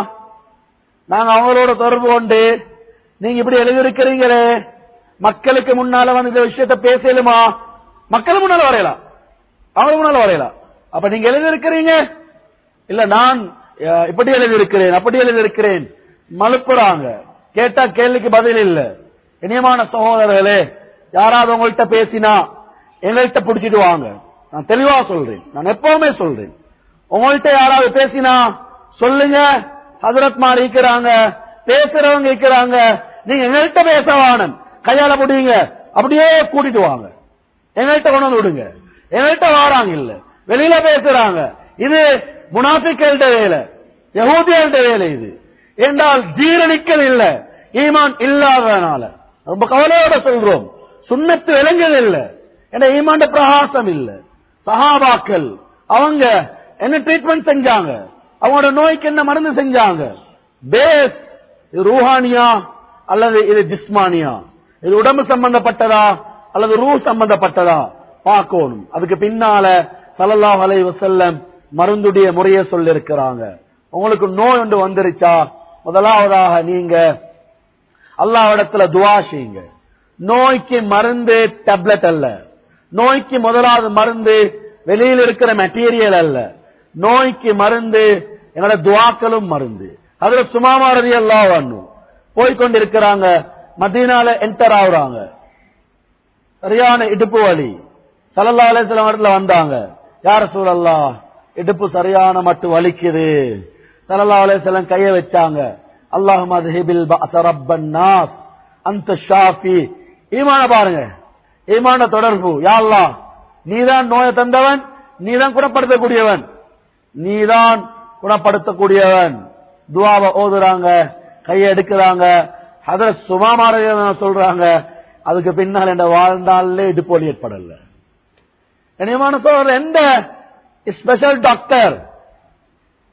நாங்க அவங்களோட தொடர்பு கொண்டு நீங்க இப்படி எழுதியிருக்கிறீங்களே மக்களுக்கு முன்னால வந்து இந்த விஷயத்த பேசலுமா மக்கள் முன்னால வரையலாம் அவங்களுக்கு முன்னால வரையலாம் அப்ப நீங்க எழுதியிருக்கிறீங்க இல்ல நான் அஹ், இப்படி எழுதியிருக்கிறேன் அப்படி எழுதியிருக்கிறேன் மலுப்புறாங்க கேட்டா கேள்விக்கு பதில் இல்ல இனியமான சகோதரர்களே யாராவது உங்கள்கிட்ட பேசினா எங்கள்கிட்ட பிடிச்சிட்டு வாங்க நான் தெளிவா சொல்றேன் நான் எப்பவுமே சொல்றேன் உங்கள்கிட்ட யாராவது பேசினா சொல்லுங்க ஹசரத் மார் இருக்கிறாங்க பேசுறவங்க இருக்கிறாங்க நீங்க எங்கள்கிட்ட பேச வானம் கையால முடியுங்க அப்படியே கூட்டிட்டு வாங்க எங்கள்கிட்ட கொண்டு வந்து விடுங்க எங்கள்கிட்ட வாராங்க இல்ல வெளியில பேசுறாங்க இது முனாஃபிக்கல்ட வேலை யகூதியல்ட வேலை இது என்றால் ஜீரணிக்கல் இல்ல ஈமான் இல்லாதனால ரொம்ப கவலையோட சொல்றோம் சுண்ணத்து விளங்குது இல்ல ஏன்னா ஈமான்ட பிரகாசம் இல்ல சஹாபாக்கள் அவங்க என்ன ட்ரீட்மெண்ட் செஞ்சாங்க அவங்களோட நோய்க்கு என்ன மருந்து செஞ்சாங்க பேஸ் இது ரூஹானியா அல்லது இது ஜிஸ்மானியா இது உடம்பு சம்பந்தப்பட்டதா அல்லது ரூ சம்பந்தப்பட்டதா பார்க்கணும் அதுக்கு பின்னால ஸல்லல்லாஹு அலைஹி வஸல்லம் மருந்துடைய முறையை சொல்லிருக்கிறாங்க உங்களுக்கு நோய் ஒன்று வந்துருச்சா முதலாவதாக நீங்க அல்லாஹ்விடத்துல துவா செய்யுங்க நோய்க்கு மருந்து டேப்லெட் அல்ல நோய்க்கு முதலாவது மருந்து வெளியில் இருக்கிற மெட்டீரியல் அல்ல நோய்க்கு மருந்து எங்களோட துவாக்களும் மருந்து அதுல சுமாமாரதி எல்லாம் வரணும் போய்கொண்டிருக்கிறாங்க மதீனால என்டர் ஆகுறாங்க சரியான இடுப்பு வலி சல்லல்லா அலைஹிஸ்ஸலாம் இடத்துல வந்தாங்க யார சூழல்லா இடுப்பு சரியான மட்டு வலிக்குது சல்லல்லா அலைஹிஸ்ஸலாம் கைய வச்சாங்க அல்லாஹும் அதுஹிபில் பஅஸ ரப்பன் நாஸ் அந்த ஷாஃபி ஈமான பாருங்க ஈமான தொடர்பு யா அல்லாஹ் நீதான் நோயை தந்தவன் நீதான் குணப்படுத்தக்கூடியவன் நீதான் குணப்படுத்தக்கூடியவன் துவாவை ஓதுறாங்க கையை எடுக்கிறாங்க அதுல சுமாமார சொல்றாங்க அதுக்கு பின்னால் என்ற வாழ்நாளிலே இடுப்போலி ஏற்படல கனியமான சோழர் எந்த ஸ்பெஷல் டாக்டர்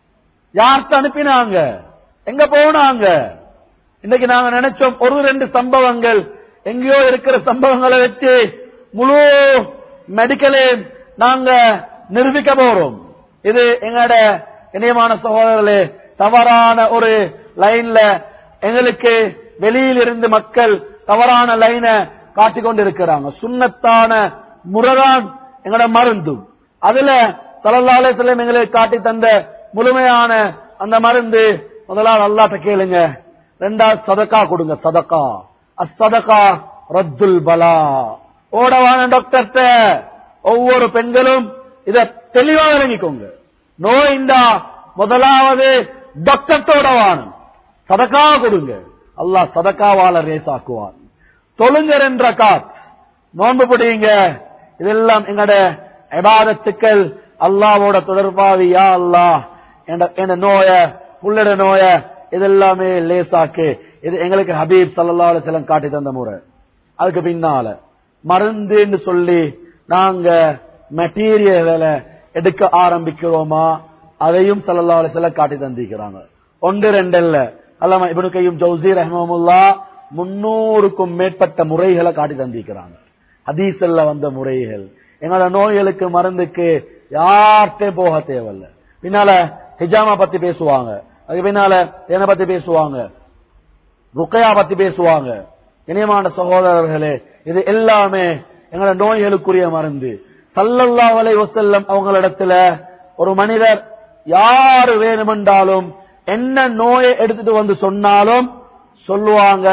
யார்கிட்ட அனுப்பினாங்க எங்க போனாங்க இன்னைக்கு நாங்க நினைச்சோம் ஒரு ரெண்டு சம்பவங்கள் எங்கேயோ இருக்கிற சம்பவங்களை வச்சு முழு மெடிக்கலையும் நாங்க நிரூபிக்க போறோம் இது எங்களோட இணையமான சகோதரர்களே தவறான ஒரு லைன்ல எங்களுக்கு வெளியில் இருந்து மக்கள் தவறான லைனை காட்டிக் கொண்டிருக்கிறாங்க சுண்ணத்தான முறைதான் எங்களோட மருந்தும் அதுல சலல்லாலே செல்லம் எங்களுக்கு காட்டி தந்த முழுமையான அந்த மருந்து முதலாவது அல்லாட்ட கேளுங்க ரெண்டாவது சதக்கா கொடுங்க சதக்கா அசதக்கா ரத்துல் பலா ஓடவான டாக்டர்கிட்ட ஒவ்வொரு பெண்களும் இத தெளிவா விளங்கிக்கோங்க நோய் இந்தா முதலாவது டாக்டர்த்தோட வாணும் சதக்கா கொடுங்க அல்லாஹ் சதக்காவால ரேசாக்குவான் தொழுங்க என்ற காத் நோன்பு பிடிங்க இதெல்லாம் எங்கட இபாதத்துக்கள் அல்லாவோட தொடர்பாவி யா அல்லாஹ் என்ற நோய புள்ளட நோய இதெல்லாமே லேசாக்கு இது எங்களுக்கு ஹபீப் சல்லா அலுவலம் காட்டி தந்த முறை அதுக்கு பின்னால மருந்துன்னு சொல்லி நாங்க மெட்டீரியலை எடுக்க ஆரம்பிக்கிறோமா அதையும் சல்லா அலுவலம் காட்டி தந்திருக்கிறாங்க ஒன்று ரெண்டு இல்ல அல்லாம இவனு கையும் ஜவுசி ரஹமுல்லா முன்னூறுக்கும் மேற்பட்ட முறைகளை காட்டி தந்திருக்கிறாங்க ஹதீஸ்ல வந்த முறைகள் எங்களோட நோய்களுக்கு மருந்துக்கு யார்கிட்டையும் போக தேவையில்ல பின்னால ஹிஜாமா பத்தி பேசுவாங்க அதுக்கு பின்னால என்ன பத்தி பேசுவாங்க ருக்கையா பத்தி பேசுவாங்க இனியமான சகோதரர்களே இது எல்லாமே எங்களோட நோய்களுக்குரிய மருந்து சல்லல்லா அலை வசல்லம் அவங்களிடத்துல ஒரு மனிதர் யாரு வேணுமென்றாலும் என்ன நோயை எடுத்துட்டு வந்து சொன்னாலும் சொல்லுவாங்க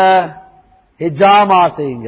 ஹிஜாமா செய்யுங்க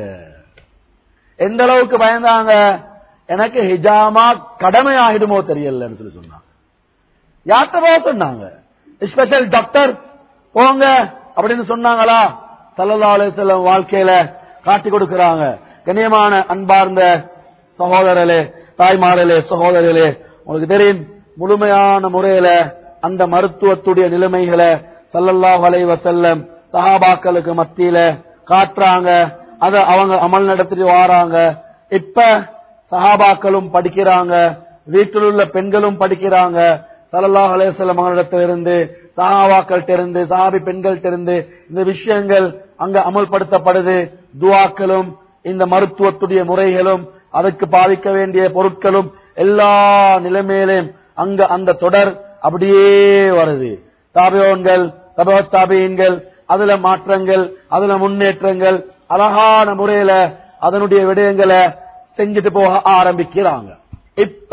எந்த அளவுக்கு பயந்தாங்க எனக்கு ஹிஜாமா கடமை ஆகிடுமோ தெரியலன்னு சொல்லி சொன்னாங்க யார்கிட்ட போக சொன்னாங்க ஸ்பெஷல் டாக்டர் போங்க அப்படின்னு சொன்னாங்களா சல்லல்லா அலுவலம் வாழ்க்கையில காட்டி கொடுக்கிறாங்க கண்ணியமான அன்பார்ந்த சகோதரர்களே தாய்மார்களே சகோதரர்களே உங்களுக்கு தெரியும் முழுமையான முறையில அந்த மருத்துவத்துடைய நிலைமைகளை சல்லல்லாஹ் அலைஹி வஸல்லம் சஹாபாக்களுக்கு மத்தியில காட்டுறாங்க அத அவங்க அமல் நடத்திட்டு வாராங்க இப்ப சஹாபாக்களும் படிக்கிறாங்க வீட்டில் உள்ள பெண்களும் படிக்கிறாங்க சல்லல்லாஹ் அலைஹிஸ்ஸலாம் அவங்களிடத்திலிருந்து சஹாபாக்கள்கிட்ட இருந்து சஹாபி பெண்கள்கிட்ட இருந்து இந்த விஷயங்கள் அங்க அமல்படுத்தப்படுது துவாக்களும் இந்த மருத்துவத்துடைய முறைகளும் அதுக்கு பாதிக்க வேண்டிய பொருட்களும் எல்லா நிலைமையிலும் அங்க அந்த தொடர் அப்படியே வருது தாபியோன்கள் தபத்தாபியன்கள் அதுல மாற்றங்கள் அதுல முன்னேற்றங்கள் அழகான முறையில அதனுடைய விடயங்களை செஞ்சுட்டு போக ஆரம்பிக்கிறாங்க இப்ப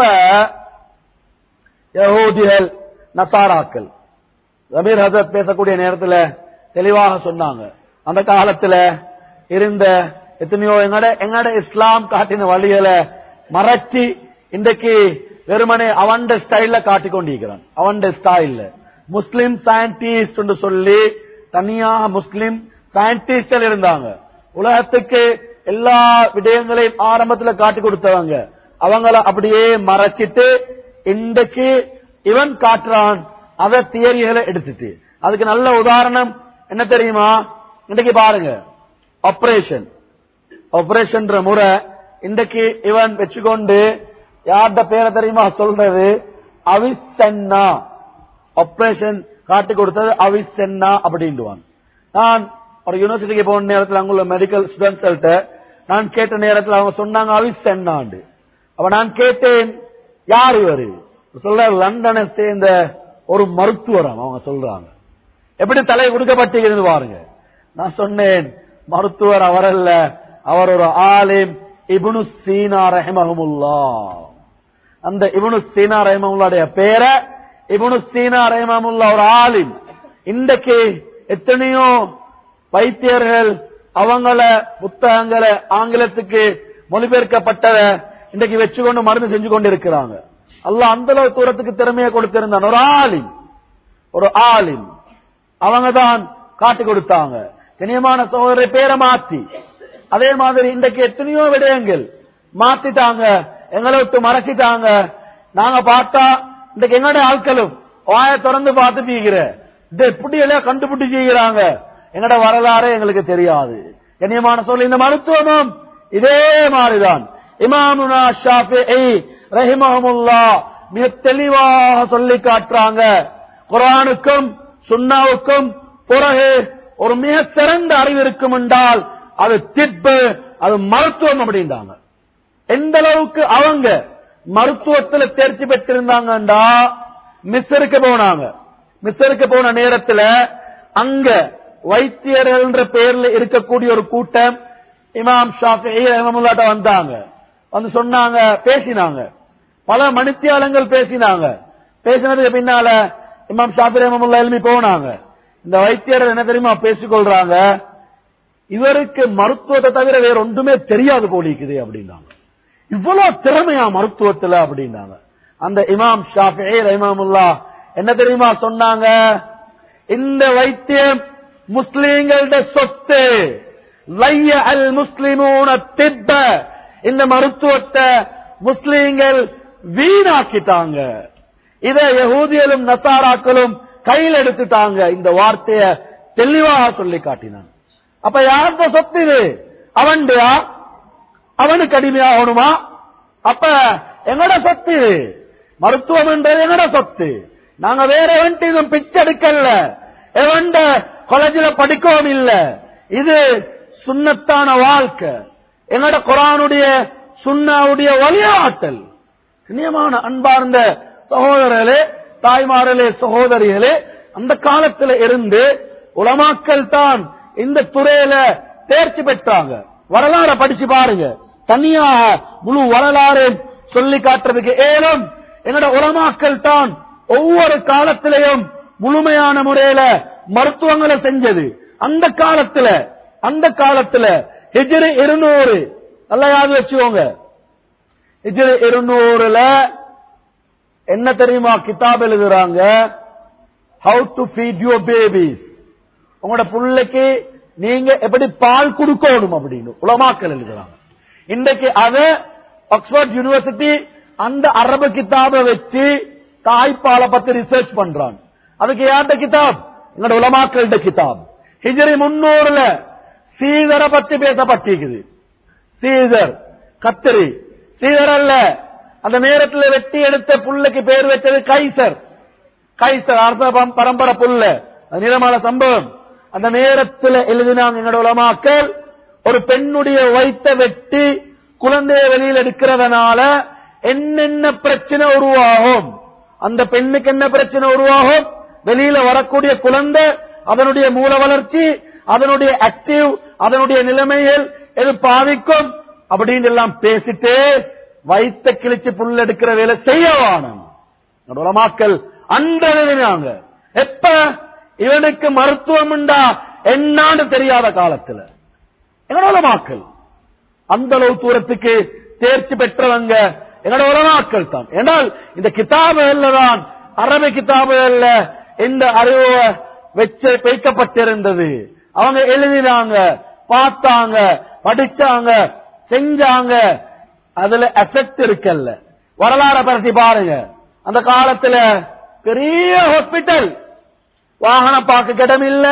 யகூதிகள் நசாராக்கள் ரபீர் ஹசரத் பேசக்கூடிய நேரத்துல தெளிவாக சொன்னாங்க அந்த காலத்துல இருந்த எத்தனையோ எங்கட எங்கட இஸ்லாம் காட்டின வழிகளை மறைச்சி இன்றைக்கு வெறுமனே அவண்ட ஸ்டைல்ல காட்டி கொண்டிருக்கிறான் அவண்ட ஸ்டைல்ல முஸ்லிம் சயின்டிஸ்ட் சொல்லி தனியாக முஸ்லிம் சயின்டிஸ்ட் இருந்தாங்க உலகத்துக்கு எல்லா விடயங்களையும் ஆரம்பத்துல காட்டி கொடுத்தவங்க அவங்கள அப்படியே மறைச்சிட்டு இன்றைக்கு இவன் காட்டுறான் அத தியரிகளை எடுத்துட்டு அதுக்கு நல்ல உதாரணம் என்ன தெரியுமா இன்றைக்கு பாருங்க ஆபரேஷன் ஆபரேஷன் முறை இன்றைக்கு இவன் வச்சுக்கொண்டு யார்ட பேரை தெரியுமா சொல்றது அவிசென்னா ஆபரேஷன் காட்டி கொடுத்தது அவிசென்னா அப்படின்டுவான் நான் ஒரு யூனிவர்சிட்டிக்கு போன நேரத்தில் அங்குள்ள மெடிக்கல் ஸ்டூடெண்ட்ஸ்கிட்ட நான் கேட்ட நேரத்தில் அவங்க சொன்னாங்க அவிசென்னாண்டு அப்ப நான் கேட்டேன் யார் இவரு சொல்ற லண்டனை சேர்ந்த ஒரு மருத்துவரம் அவங்க சொல்றாங்க எப்படி தலை கொடுக்கப்பட்டிருக்கிறது பாருங்க நான் சொன்னேன் மருத்துவர் அவர் அல்ல அவர் ஒரு ஆலிம் இபுனு சீனா ரஹமஹமுல்லா அந்த இபுனு சீனா ரஹமமுல்லாடைய பேரை இபுனு சீனா ரஹமமுல்லா ஒரு ஆலிம் இன்றைக்கு எத்தனையோ வைத்தியர்கள் அவங்கள புத்தகங்களை ஆங்கிலத்துக்கு மொழிபெயர்க்கப்பட்டத இன்றைக்கு வச்சுக்கொண்டு மருந்து செஞ்சு கொண்டு இருக்கிறாங்க அல்லாஹ் அந்த அளவு தூரத்துக்கு திறமையை கொடுத்திருந்தான் ஒரு ஆலிம் ஒரு ஆலிம் அவங்க தான் காட்டி கொடுத்தாங்க கனியமான சகோதர பேரை மாத்தி அதே மாதிரி இன்றைக்கு எத்தனையோ விடயங்கள் மாத்திட்டாங்க எங்களை விட்டு மறைச்சிட்டாங்க நாங்க பார்த்தா இன்றைக்கு எங்கட ஆட்களும் வாய திறந்து பார்த்து தீக்கிற இது எப்படி எல்லாம் கண்டுபிடிச்சிக்கிறாங்க எங்கட வரலாறு எங்களுக்கு தெரியாது கண்ணியமான சொல்ல இந்த மருத்துவமும் இதே மாதிரிதான் இமாமுனா ஷாஃபி ரஹிமஹமுல்லா மிக தெளிவாக சொல்லி காட்டுறாங்க குரானுக்கும் சுன்னாவுக்கும் பிறகு ஒரு மிக சிறந்த அறிவு இருக்கும் என்றால் அது திப்பு அது மருத்துவம் அப்படின்றாங்க எந்த அளவுக்கு அவங்க மருத்துவத்துல தேர்ச்சி பெற்றிருந்தாங்கண்டா மிஸ்ருக்கு போனாங்க மிஸ்ருக்கு போன நேரத்துல அங்க வைத்தியர்கள் என்ற பெயர்ல இருக்கக்கூடிய ஒரு கூட்டம் இமாம் ஷாஃபி ரஹ்மத்துல்லாஹி வந்தாங்க வந்து சொன்னாங்க பேசினாங்க பல மணித்தியாலங்கள் பேசினாங்க பேசினதுக்கு பின்னால இமாம் ஷாஃபி ரஹ்மத்துல்லாஹி எழுப்பி போனாங்க இந்த வைத்தியர்கள் என்ன தெரியுமா பேசிக்கொள்றாங்க இவருக்கு மருத்துவத்தை தவிர வேற ஒன்றுமே தெரியாது போலிக்குது அப்படின்னாங்க இவ்வளவு திறமையா மருத்துவத்துல அப்படின்னாங்க அந்த இமாம் ஷாஃபி ரஹ்மத்துல்லா என்ன தெரியுமா சொன்னாங்க இந்த வைத்தியம் முஸ்லீம்களோட சொத்து லைய அல் முஸ்லிமூன திப்ப இந்த மருத்துவத்தை முஸ்லீம்கள் வீணாக்கிட்டாங்க இத யகூதியலும் நசாராக்களும் கையில் எடுத்துட்டாங்க இந்த வார்த்தைய தெளிவாக சொல்லி காட்டினாங்க அப்ப யார்கிட்ட சொத்து இது அவன்டையா அவனுக்கு அடிமையாகணுமா அப்ப எங்கட சொத்து இது மருத்துவம் என்றது எங்கட சொத்து நாங்க வேற எவன்ட்டு இதுவும் பிச்சை எடுக்கல எவன்ட காலேஜில் படிக்கவும் இல்ல இது சுண்ணத்தான வாழ்க்கை எங்கட குரானுடைய சுண்ணாவுடைய வழியாட்டல் கண்ணியமான அன்பார்ந்த சகோதரர்களே தாய்மார்களே சகோதரிகளே அந்த காலத்துல இருந்து உலமாக்கள் தான் இந்த துறையில தேர்ச்சி பெற்றாங்க வரலாற படிச்சு பாருங்க தனியாக முழு வரலாறு சொல்லி காட்டுறதுக்கு ஏலும் என்னோட உலமாக்கள் தான் ஒவ்வொரு காலத்திலையும் முழுமையான முறையில மருத்துவங்களை செஞ்சது அந்த காலத்துல அந்த காலத்துல ஹிஜ்ரி இருநூறு நல்லா யாரு வச்சுக்கோங்க ஹிஜ்ரி இருநூறுல என்ன தெரியுமா கிதாப் எழுதுறாங்க how to feed your babies உங்களோட பிள்ளைக்கு நீங்க எப்படி பால் கொடுக்கணும் அப்படின்னு உலமாக்கல் எழுதுறாங்க இன்றைக்கு அத ஆக்ஸ்போர்ட் யூனிவர்சிட்டி அந்த அரபு கிதாபை வச்சு தாய்ப்பாலை பத்தி ரிசர்ச் பண்றான் அதுக்கு யார்ட கிதாப் எங்களோட உலமாக்கள்ட கிதாப் ஹிஜ்ரி முன்னூறுல சீதரை பத்தி பேசப்பட்டிருக்குது சீதர் கத்திரி சீதர் அல்ல அந்த நேரத்தில் வெட்டி எடுத்த புல்லுக்கு பேர் வச்சது கைசர் கைசர் அரச பரம்- பரம்பரை புல்ல அது நிலமான சம்பவம் அந்த நேரத்தில் எழுதினாங்க எங்களோட உலமாக்கள் ஒரு பெண்ணுடைய வைத்த வெட்டி குழந்தைய வெளியில் எடுக்கிறதுனால என்னென்ன பிரச்சனை உருவாகும் அந்த பெண்ணுக்கு என்ன பிரச்சனை உருவாகும் வெளியில வரக்கூடிய குழந்தை அதனுடைய மூல வளர்ச்சி அதனுடைய ஆக்டிவ் அதனுடைய நிலைமைகள் எது பாதிக்கும் அப்படின்னு எல்லாம் பேசிட்டு வைத்த கிழிச்சு புல் எடுக்கிற வேலை செய்யவானம் உலமாக்கள் அந்த எழுதினாங்க எப்ப இவனுக்கு மருத்துவம் உண்டா என்னான்னு தெரியாத காலத்துல எங்களோட உலமாக்கள் அந்த அளவு தூரத்துக்கு தேர்ச்சி பெற்றவங்க என்னோட உலமாக்கள் தான் ஏனால் இந்த கிதாபுகள்ல தான் அரபி கிதாபுகள்ல இந்த அறிவு வச்சு வைக்கப்பட்டிருந்தது அவங்க எழுதினாங்க பார்த்தாங்க படிச்சாங்க செஞ்சாங்க அதுல எஃபெக்ட் இருக்கல்ல வரலாற பரத்தி பாருங்க அந்த காலத்துல பெரிய ஹாஸ்பிட்டல் வாகனம் பார்க்க இடம் இல்ல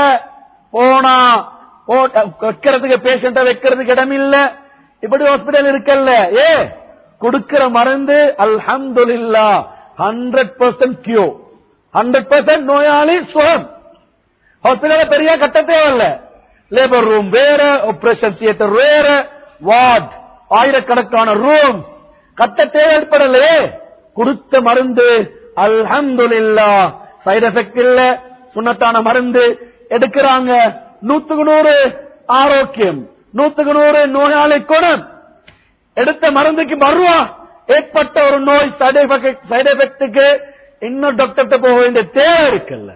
போனா போ- வைக்கிறதுக்கு பேஷண்ட வைக்கிறதுக்கு இடம் இல்ல இப்படி ஹாஸ்பிட்டல் இருக்கல்ல ஏ கொடுக்கிற மருந்து அல்ஹம்துலில்லா hundred percent cure hundred percent நோயாளி சுகம் ஹாஸ்பிட்டல பெரிய கட்ட தேவையில்ல லேபர் ரூம் வேற ஆபரேஷன் தியேட்டர் வேற வார்ட் ஆயிரக்கணக்கான ரூம் கட்ட தேவை ஏற்படலையே கொடுத்த மருந்து அல்ஹம்துலில்லா சைடு எஃபெக்ட் இல்ல சுண்ணத்தான மருந்து எடுக்கிறாங்க நூத்துக்கு நூறு ஆரோக்கியம் நூத்துக்கு நூறு நோயாளி குணம் எடுத்த மருந்துக்கு வருவா ஏற்பட்ட ஒரு நோய் சைடு எஃபெக்டுக்கு இன்னும் டாக்டர்கிட்ட போக வேண்டிய தேவை இருக்குல்ல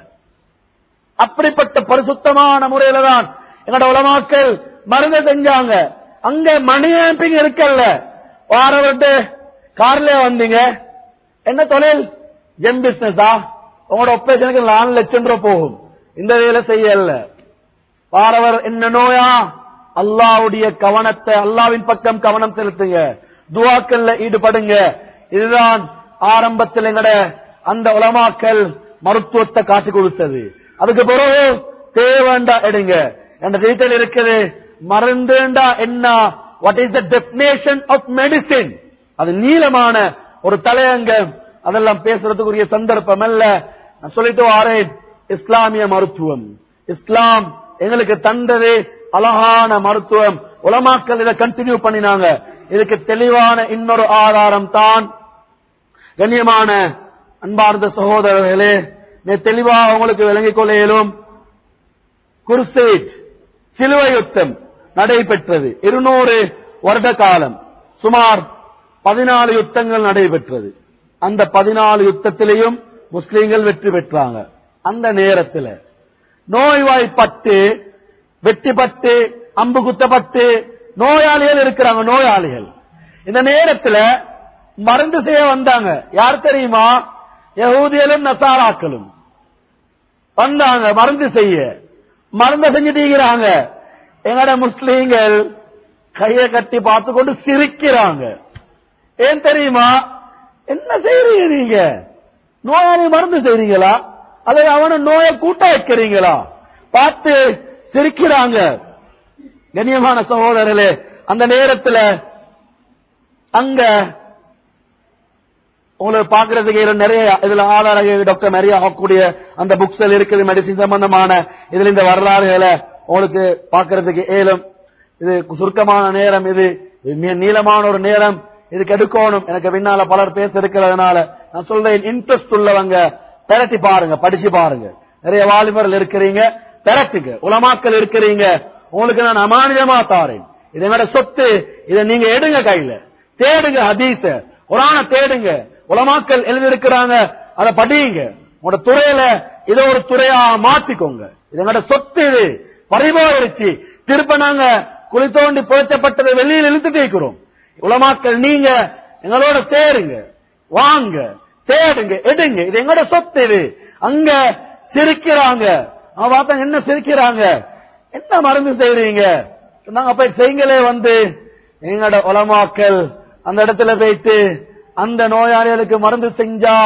அப்படிப்பட்ட பரிசுத்தமான முறையில தான் எங்களோட உலமாக்கள் மருந்து செஞ்சாங்க அங்க மணி ஆம்பிங் இருக்கல்ல வாரவர்கிட்ட கார்ல வந்தீங்க என்ன தொழில் ஜெம் பிசினஸா உங்களோட ஒப்பேஷனுக்கு நாலு லட்சம் ரூபாய் போகும் இந்த வேலை செய்யல வாரவர் என்ன நோயா அல்லாவுடைய கவனத்தை அல்லாவின் பக்கம் கவனம் செலுத்துங்க துவாக்கல்ல ஈடுபடுங்க இதுதான் ஆரம்பத்தில் எங்கட அந்த உலமாக்கள் மருத்துவத்தை காட்டி கொடுத்தது அதுக்கு பிறகு தேவைண்டா எடுங்க என்ற டீட்டெயில் இருக்குது மருந்துண்டா என்ன what is the definition of medicine அது நீளமான ஒரு தலையங்கம் அதெல்லாம் பேசுறதுக்குரிய சந்தர்ப்பம் அல்ல நான் சொல்லிட்டு வாரேன் இஸ்லாமிய மருத்துவம் இஸ்லாம் எங்களுக்கு தந்தது அழகான மருத்துவம் உலமாக்கள் இதை கண்டினியூ பண்ணினாங்க இதுக்கு தெளிவான இன்னொரு ஆதாரம் தான் கண்ணியமான அன்பார்ந்த சகோதரர்களே நீ தெளிவா உங்களுக்கு விளங்கிக் கொள்ள இயலும் குருசேட் சிலுவை யுத்தம் நடைபெற்றது இருநூறு வருட காலம் சுமார் பதினாலு யுத்தங்கள் நடைபெற்றது அந்த பதினாலு யுத்தத்திலையும் முஸ்லீம்கள் வெற்றி பெற்றாங்க அந்த நேரத்தில் நோய்வாய்ப்பட்டு வெட்டிப்பட்டு அம்பு குத்தப்பட்டு நோயாளிகள் இருக்கிறாங்க நோயாளிகள் இந்த நேரத்தில் மருந்து செய்ய வந்தாங்க யார் தெரியுமா யகூதியலும் நசாராக்களும் வந்தாங்க மருந்து செய்ய மருந்த செஞ்சுட்டீங்கிறாங்க எங்கட முஸ்லீம்கள் கைய கட்டி பார்த்து கொண்டு சிரிக்கிறாங்க ஏன் தெரியுமா என்ன செய்றீங்க நீங்க நோயாளி மருந்து செய்றீங்களா அல்லது அவன நோயை கூட்ட வைக்கிறீங்களா பார்த்து சிரிக்கிறாங்க கண்ணியமான சகோதரர்களே அந்த நேரத்தில் அங்க உங்களுக்கு பாக்குறதுக்கு இதுல நிறைய இதுல ஆதார டாக்டர் நிறைய ஆகக்கூடிய அந்த புக்ஸ் இருக்குது மெடிசின் சம்பந்தமான இதுல இந்த வரலாறுகளை உங்களுக்கு பாக்குறதுக்கு ஏலும் இது சுருக்கமான நேரம் இது இது மிக நீளமான ஒரு நேரம் இதுக்கு எடுக்கணும் எனக்கு பின்னால பலர் பேச இருக்கிறதுனால நான் சொல்றேன் இன்ட்ரெஸ்ட் உள்ளவங்க திரட்டி பாருங்க படிச்சு பாருங்க நிறைய வாலிபர்கள் இருக்கிறீங்க திரட்டுங்க உலமாக்கள் இருக்கிறீங்க உங்களுக்கு நான் அமானிதமா தாரேன் இது என்னோட சொத்து இதை நீங்க எடுங்க கையில தேடுங்க ஹதீஸ குரான தேடுங்க உலமாக்கள் எழுதியிருக்கிறாங்க அதை படியுங்க உங்களோட துறையில இதை ஒரு துறையா மாத்திக்கோங்க இது எங்களோட சொத்து இது பறிபோயிருச்சு திருப்ப நாங்க குழி தோண்டி புதைச்சப்பட்டதை வெளியில் இழுத்துட்டு இருக்கிறோம் உலமாக்கள் நீங்க எங்களோட சேருங்க வாங்க தேடுங்க எடுங்க இது எங்களோட சொத்து இது அங்க சிரிக்கிறாங்க அவன் பார்த்தா என்ன சிரிக்கிறாங்க என்ன மருந்து செய்றீங்க நாங்க போய் செய்யுங்களே வந்து எங்களோட உலமாக்கள் அந்த இடத்துல போயிட்டு அந்த நோயாளிகளுக்கு மருந்து செஞ்சா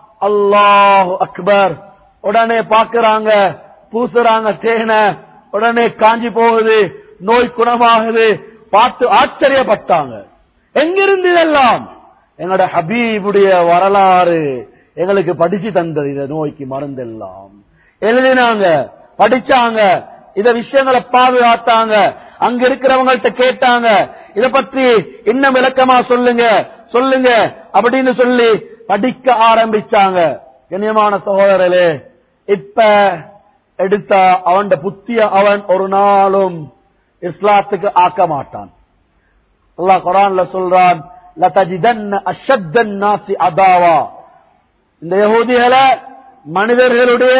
அல்லாஹ் அக்பர் உடனே பாக்குறாங்க பூசுறாங்க தேனை உடனே காஞ்சி போகுது நோய் குணமாகுது பார்த்து ஆச்சரியப்பட்டாங்க எங்கிருந்து இதெல்லாம் எங்களோட ஹபீபுடைய வரலாறு எங்களுக்கு படிச்சு தந்தது இந்த நோய்க்கு மருந்தெல்லாம் எழுதினாங்க படிச்சாங்க இத விஷயங்களை பாதுகாத்தாங்க அங்க இருக்கிறவங்கள்ட்ட கேட்டாங்க இத பற்றி இன்னும் விளக்கமா சொல்லுங்க சொல்லுங்க அப்படின்னு சொல்லி படிக்க ஆரம்பிச்சாங்க கண்ணியமான சகோதரர்களே இப்ப எடுத்தா அவன் புத்திய அவன் ஒரு நாளும் இஸ்லாத்துக்கு ஆக்க மாட்டான் அல்லாஹ் குரான்ல சொல்றான் லதஜிதன்ன அஷத்தன் நாசி அதாவா இந்த யகூதிகளை மனிதர்களுடைய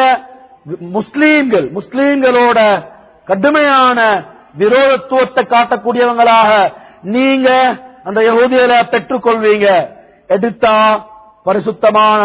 முஸ்லீம்கள் முஸ்லீம்களோட கடுமையான விரோதத்துவத்தை காட்டக்கூடியவங்களாக நீங்க அந்த யகூதிகளை பெற்றுக்கொள்வீங்க எடுத்தா பரிசுத்தமான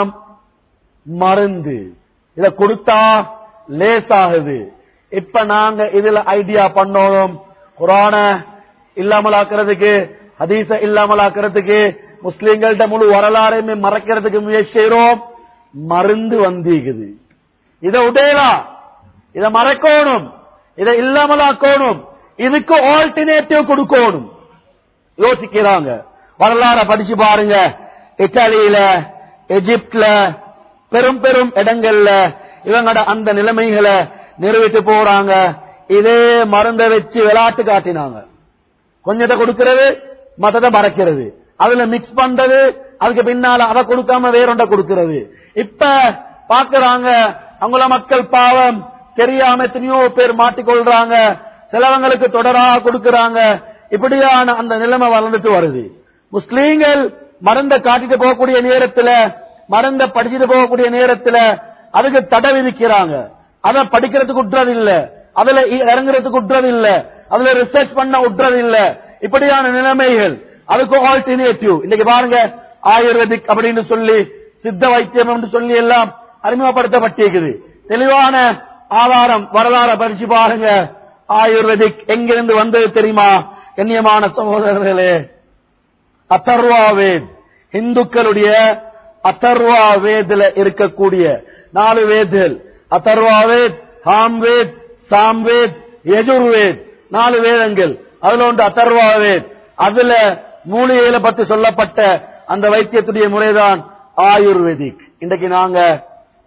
மருந்து இத கொடுத்தா லேசாகுது இப்ப நாங்க இதுல ஐடியா பண்ணணும் குரான இல்லாமலாக்குறதுக்கு ஹதீஸ இல்லாமலாக்குறதுக்கு முஸ்லிம்கள்ட்ட முழு வரலாறையுமே மறைக்கிறதுக்கு முயற்சி செய்யறோம் மருந்து வந்திக்குது இத உடையலாம் இத மறைக்கணும் இதை இல்லாமலாக்கணும் இதுக்கு ஆல்டர்னேட்டிவ் கொடுக்கணும் யோசிக்கிறாங்க வரலாற படிச்சு பாருங்க இத்தாலியில எஜிப்ட்ல பெரும் பெரும் இடங்கள்ல இவங்களோட அந்த நிலைமைகளை நிறைவேற்றி போறாங்க இதே மருந்தை வச்சு விளையாட்டு காட்டினாங்க கொஞ்சத்தை கொடுக்கிறது மத்ததை மறைக்கிறது அதுல மிக்ஸ் பண்றது அதுக்கு பின்னால அதை கொடுக்காம வேறொண்ட கொடுக்கிறது இப்ப பாக்குறாங்க அவங்கள மக்கள் பாவம் தெரியாம எத்தனையோ பேர் மாட்டிக்கொள்றாங்க சிலவங்களுக்கு தொடராக கொடுக்கறாங்க இப்படியான அந்த நிலைமை வளர்ந்துட்டு வருது முஸ்லீம்கள் மருந்த காட்டிட்டு போகக்கூடிய நேரத்துல மருந்த படிச்சுட்டு போகக்கூடிய நேரத்துல அதுக்கு தடை விதிக்கிறாங்க அதை படிக்கிறதுக்கு உற்றது இல்ல அதுல இ- இறங்குறதுக்கு உற்றது இல்ல அதுல ரிசர்ச் பண்ண உற்றது இல்ல இப்படியான நிலைமைகள் அதுக்கு ஆல்டர்னேட்டிவ் இன்னைக்கு பாருங்க ஆயுர்வேதிக் அப்படின்னு சொல்லி சித்த வைத்தியம் என்று சொல்லி எல்லாம் அறிமுகப்படுத்தப்பட்டிருக்குது தெளிவான ஆதாரம் வரலாறு படிச்சு பாருங்க ஆயுர்வேதிக் எங்கிருந்து வந்தது தெரியுமா கண்ணியமான சகோதரர்களே அதர்வா வேத் இந்துக்களுடைய அதர்வா வேதுல இருக்கக்கூடிய நாலு வேதுகள் அதர்வா வேத் ஹாம்வேத் சாம்வேத் யஜுர்வேத் நாலு வேதங்கள் அதுல ஒன்று அதர்வா வேத் அதுல மூலிகையில பத்தி சொல்லப்பட்ட அந்த வைத்தியத்துடைய முறைதான் ஆயுர்வேதிக் இன்றைக்கு நாங்க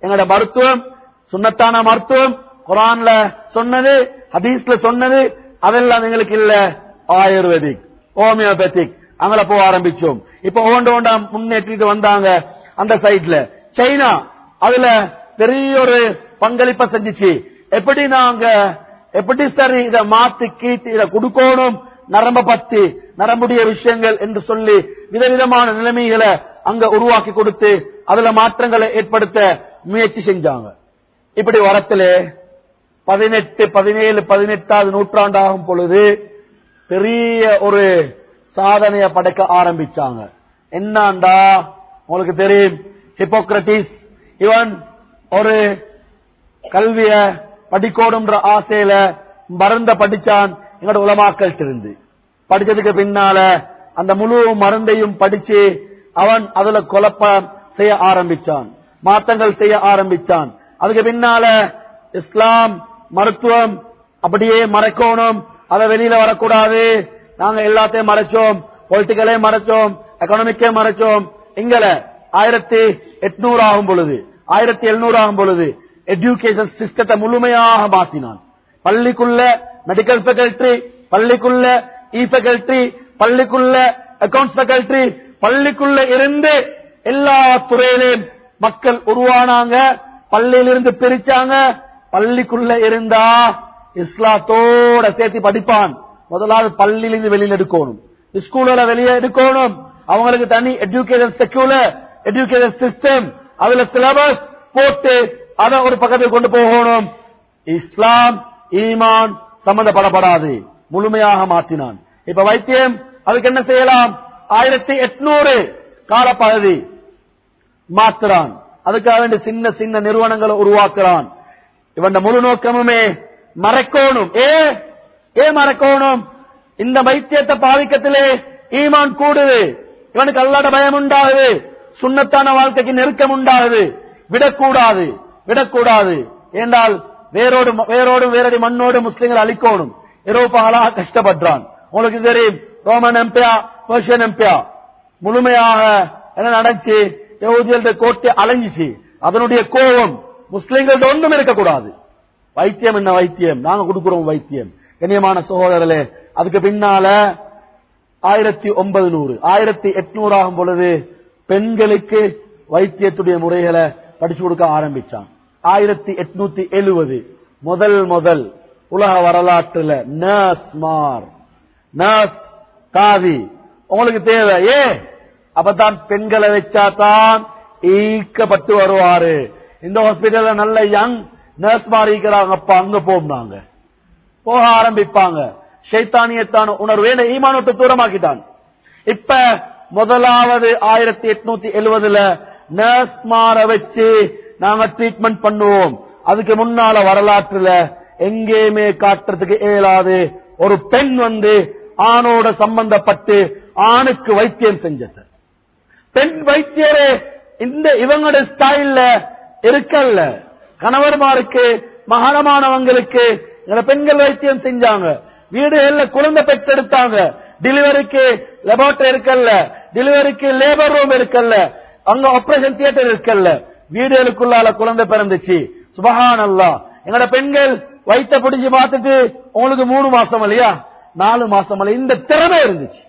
எங்களோட மருத்துவம் சுன்னத்தான மருத்துவம் குரான்ல சொன்னது ஹதீஸ்ல சொன்னது அதெல்லாம் எங்களுக்கு இல்ல ஆயுர்வேதிக் ஹோமியோபேத்திக் அங்கள போக ஆரம்பிச்சோம் இப்ப ஒவ்வொன்று ஒன்றா முன்னேற்றிட்டு வந்தாங்க அந்த சைட்ல சைனா அதுல பெரிய ஒரு பங்களிப்பை செஞ்சுச்சு எப்படி நாங்க எப்படி சரி இத மாத்தி கீத்தி இத கொடுக்கணும் நரம்ப பத்தி நரம்புடைய விஷயங்கள் என்று சொல்லி விதவிதமான நிலைமைகளை அங்க உருவாக்கி கொடுத்து அதுல மாற்றங்களை ஏற்படுத்த முயற்சி செஞ்சாங்க இப்படி வரத்திலே பதினெட்டு பதினேழு பதினெட்டாவது நூற்றாண்டு ஆகும் பொழுது பெரிய ஒரு சாதனையை படைக்க ஆரம்பிச்சாங்க என்னண்டா உங்களுக்கு தெரியும் ஹிப்போக்ரட்டிஸ் இவன் ஒரு கல்விய படிக்கோடுன்ற ஆசையில மருந்த படிச்சான் எங்களோட உலமாக்கள் இருந்து படிச்சதுக்கு பின்னால அந்த முழு மருந்தையும் படிச்சு அவன் அதுல குழப்பம் செய்ய ஆரம்பிச்சான் மாற்றங்கள் செய்ய ஆரம்பிச்சான் அதுக்கு பின்னால இஸ்லாம் மருத்துவம் அப்படியே மறைக்கணும் அதை வெளியில வரக்கூடாது நாங்க எல்லாத்தையும் மறைச்சோம் பொலிட்டிக்கலே மறைச்சோம் எக்கனாமிக்கே மறைச்சோம் இங்கல ஆயிரத்தி எட்நூறு ஆகும் பொழுது ஆயிரத்தி எழுநூறு ஆகும் பொழுது எஜுகேஷன் சிஸ்டத்தை முழுமையாக மாத்தினான் பள்ளிக்குள்ள மெடிக்கல் ஃபேக்கல்டி பள்ளிக்குள்ள இ ஃபேக்கல்டி பள்ளிக்குள்ள அக்கவுண்ட்ஸ் ஃபேக்கல்டி பள்ளிக்குள்ள இருந்து எல்லா துறையிலும் மக்கள் உருவானாங்க பள்ளியிலிருந்து பிரிச்சாங்க பள்ளிக்குள்ள இருந்தா இஸ்லாத்தோட சேர்த்து படிப்பான் முதலாவது பள்ளியிலிருந்து வெளியில எடுக்கணும் ஸ்கூல்ல வெளியே எடுக்கணும் அவங்களுக்கு தனி எஜுகேஷன் செக்யூலர் எஜுகேஷன் சிஸ்டம் அதுல சிலபஸ் போட்டு அதை ஒரு பக்கத்துக்கு கொண்டு போகணும் இஸ்லாம் ஈமான் சம்பந்தப்படப்படாது முழுமையாக மாற்றினான் இப்ப வைத்தியம் அதுக்கு என்ன செய்யலாம் ஆயிரத்தி எட்நூறு காலப்பகுதி மாத்துறான் அதுக்காக வேண்டி சின்ன சின்ன நிறுவனங்களை உருவாக்குறான் இவன் முழு நோக்கமுமே மறைக்கணும் ஏ ஏ மறைக்கணும் இந்த வைத்தியத்தை பாதிக்கத்திலே ஈமான் கூடுது இவனுக்கு அல்லாட பயம் உண்டாகுது சுண்ணத்தான வாழ்க்கைக்கு நெருக்கம் உண்டாகுது விடக்கூடாது விடக்கூடாது ஏண்டால் வேரோடு வேரோடு வேரடி மண்ணோடு முஸ்லிம்கள் அழிக்கணும் இரவு பகலாக கஷ்டப்படுறான் உங்களுக்கு தெரியும் ரோமன் எம்பியா பர்ஷியன் எம்பியா முழுமையாக என்ன நடந்துச்சு யகுதியல்ட கோட்டை அலைஞ்சிச்சு அதனுடைய கோபம் முஸ்லிம்கள்ட்ட ஒன்றும் இருக்கக்கூடாது வைத்தியம் என்ன வைத்தியம் நாங்க கொடுக்கிறோம் வைத்தியம் கண்ணியமான சகோதரர்களே அதுக்கு பின்னால ஆயிரத்தி ஒன்பது நூறு ஆயிரத்தி எட்நூறு ஆகும் பொழுது பெண்களுக்கு வைத்தியத்துடைய முறைகளை படிச்சு கொடுக்க ஆரம்பிச்சான் ஆயிரத்தி எட்நூத்தி எழுவது முதல் முதல் உலக வரலாற்றுல நர்ஸ் மார் நர்ஸ் காதி உங்களுக்கு தேவை ஏ அப்பதான் பெண்களை வச்சாதான் ஈக்கப்பட்டு வருவாரு இந்த ஹாஸ்பிட்டல்ல நல்ல யங் நர்ஸ் மார் ஈக்கிறாங்கப்பா அங்க போனாங்க போக ஆரம்பிப்பாங்க சைத்தானியத்தான உணர்வு ஈமானோட்டு தூரமாக்கிட்டான் இப்ப முதலாவது ஆயிரத்தி எட்நூத்தி எழுவதுல நர்ஸ் மாற வச்சு நாங்க ட்ரீட்மெண்ட் பண்ணுவோம் அதுக்கு முன்னால வரலாற்றுல எங்கேயுமே காட்டுறதுக்கு இயலாது ஒரு பெண் வந்து ஆணோட சம்பந்தப்பட்டு ஆணுக்கு வைத்தியம் செஞ்சது பெண் வைத்தியரே இந்த இவங்களோட ஸ்டைல்ல இருக்கல்ல கணவர்மாருக்கு மகனமானவங்களுக்கு இந்த பெண்கள் வைத்தியம் செஞ்சாங்க வீடுகள்ல குழந்தை பெற்றெடுத்தாங்க டெலிவரிக்கு லெபார்டரி இருக்கல்ல டெலிவரிக்கு லேபர் ரூம் இருக்கல்ல அங்க ஆபரேஷன் தியேட்டர் இருக்கல்ல வீடுகளுக்குள்ளால குழந்தை பிறந்துச்சு சுபஹான் அல்லா எங்கட பெண்கள் வயிற்ற பிடிச்சு பார்த்துட்டு உங்களுக்கு மூணு மாசம் இல்லையா நாலு மாசம் இல்லையா இந்த திறமை இருந்துச்சு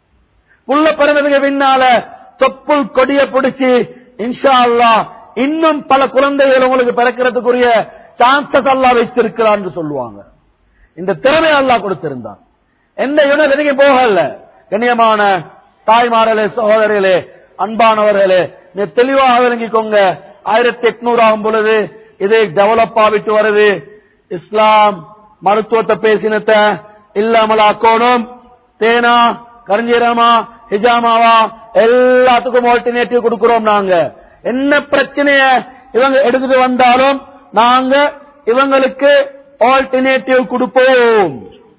புள்ள பிறந்ததுக்கு பின்னால தொப்புள் கொடிய பிடிச்சி இன்ஷா அல்லா இன்னும் பல குழந்தைகள் உங்களுக்கு பிறக்கிறதுக்குரிய சான்சஸ் அல்லா வைத்திருக்கிறான்னு சொல்லுவாங்க இந்த திறமை அல்லா கொடுத்திருந்தான் எந்த யூனிவர்சிட்டிக்கு போகல கண்ணியமான தாய்மார்களே சகோதரிகளே அன்பானவர்களே நீ தெளிவாக விளங்கிக்கோங்க ஆயிரத்தி எட்நூறு ஆகும் பொழுது இது டெவலப் ஆகிட்டு வருது இஸ்லாம் மருத்துவத்தை பேசினத இல்லாமல் ஆக்கணும் தேனா கரிஞ்சீரமா ஹிஜாமாவா எல்லாத்துக்கும் ஆல்டர்னேட்டிவ் கொடுக்கிறோம் நாங்க என்ன பிரச்சனைய இவங்க எடுத்துட்டு வந்தாலும் நாங்க இவங்களுக்கு ஆல்டர்னேட்டிவ் கொடுப்போம்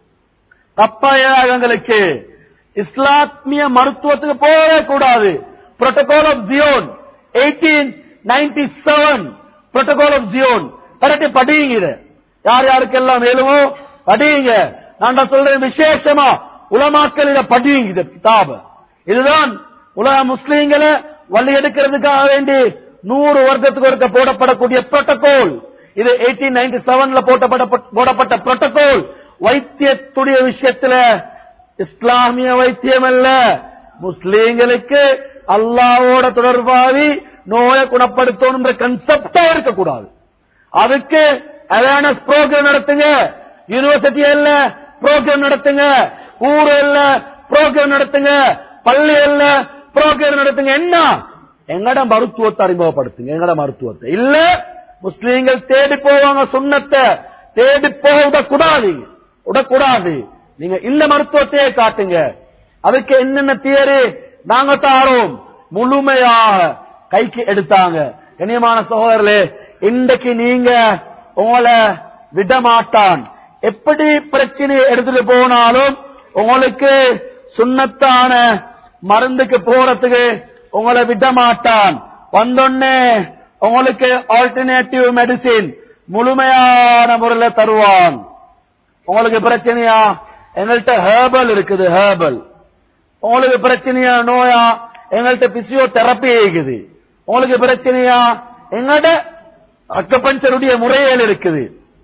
தப்பாயங்களுக்கு இஸ்லாமிய மருத்துவத்துக்கு போகவே கூடாது protocol of Zion eighteen ninety seven protocol of Zion correct படியுங்க யார் யாருக்கெல்லாம் வேணுமோ படியுங்க நான் சொல்றேன் விசேஷமா உலமாக்கள் இதை படியுங்க இந்த கிதாப இதுதான் உலக முஸ்லீம்களை வழி எடுக்கிறதுக்காக வேண்டி நூறு வருடத்துக்கு ஒருக்க போடப்படக்கூடிய புரோட்டோகால் இது எயிட்டீன் நைன்டி செவன்ல போட்டப்பட போடப்பட்ட புரோட்டோகால் வைத்தியத்துடைய விஷயத்துல இஸ்லாமிய வைத்தியம் அல்ல முஸ்லீம்களுக்கு அல்லாவோட தொடர்பாவி நோயை குணப்படுத்தணும்ன்ற கன்செப்டே இருக்கக்கூடாது அதுக்கு அவேர்னஸ் ப்ரோக்ராம் நடத்துங்க யூனிவர்சிட்டி இல்ல ப்ரோக்ராம் நடத்துங்க ஊர் இல்ல ப்ரோக்ராம் நடத்துங்க பள்ளி இல்ல ப்ரோக்ராம் நடத்துங்க என்ன எங்கட மருத்துவத்தை அறிமுகப்படுத்துங்க எங்கட மருத்துவத்தை இல்ல முஸ்லீம்கள் தேடி போவாங்க சுண்ணத்தை தேடி போக விடக்கூடாது விடக்கூடாது நீங்க இந்த மருத்துவத்தையே காட்டுங்க அதுக்கு என்னென்ன தியரி நாங்க தாரோம் முழுமையாக கைக்கு எடுத்தாங்க கண்ணியமான சகோதரர்களே இன்றைக்கு நீங்க உங்களை விட மாட்டான் எப்படி பிரச்சனையை எடுத்துட்டு போனாலும் உங்களுக்கு சுண்ணத்தான மருந்துக்கு போறதுக்கு உங்களை விட மாட்டான் வந்தொன்னே உங்களுக்கு ஆல்டர்னேட்டிவ் மெடிசின் முழுமையான முறையில் தருவான் உங்களுக்கு பிரச்சனையா எங்கள்கிட்ட ஹேர்பல் இருக்குது ஹேர்பல் உங்களுக்கு பிரச்சனையா நோயா எங்கள்கிட்ட பிசியோ தெரப்பி இருக்குது உங்களுக்கு பிரச்சனையா எங்கள்கிட்ட அக்கபஞ்சருடைய முறைகள் இருக்குது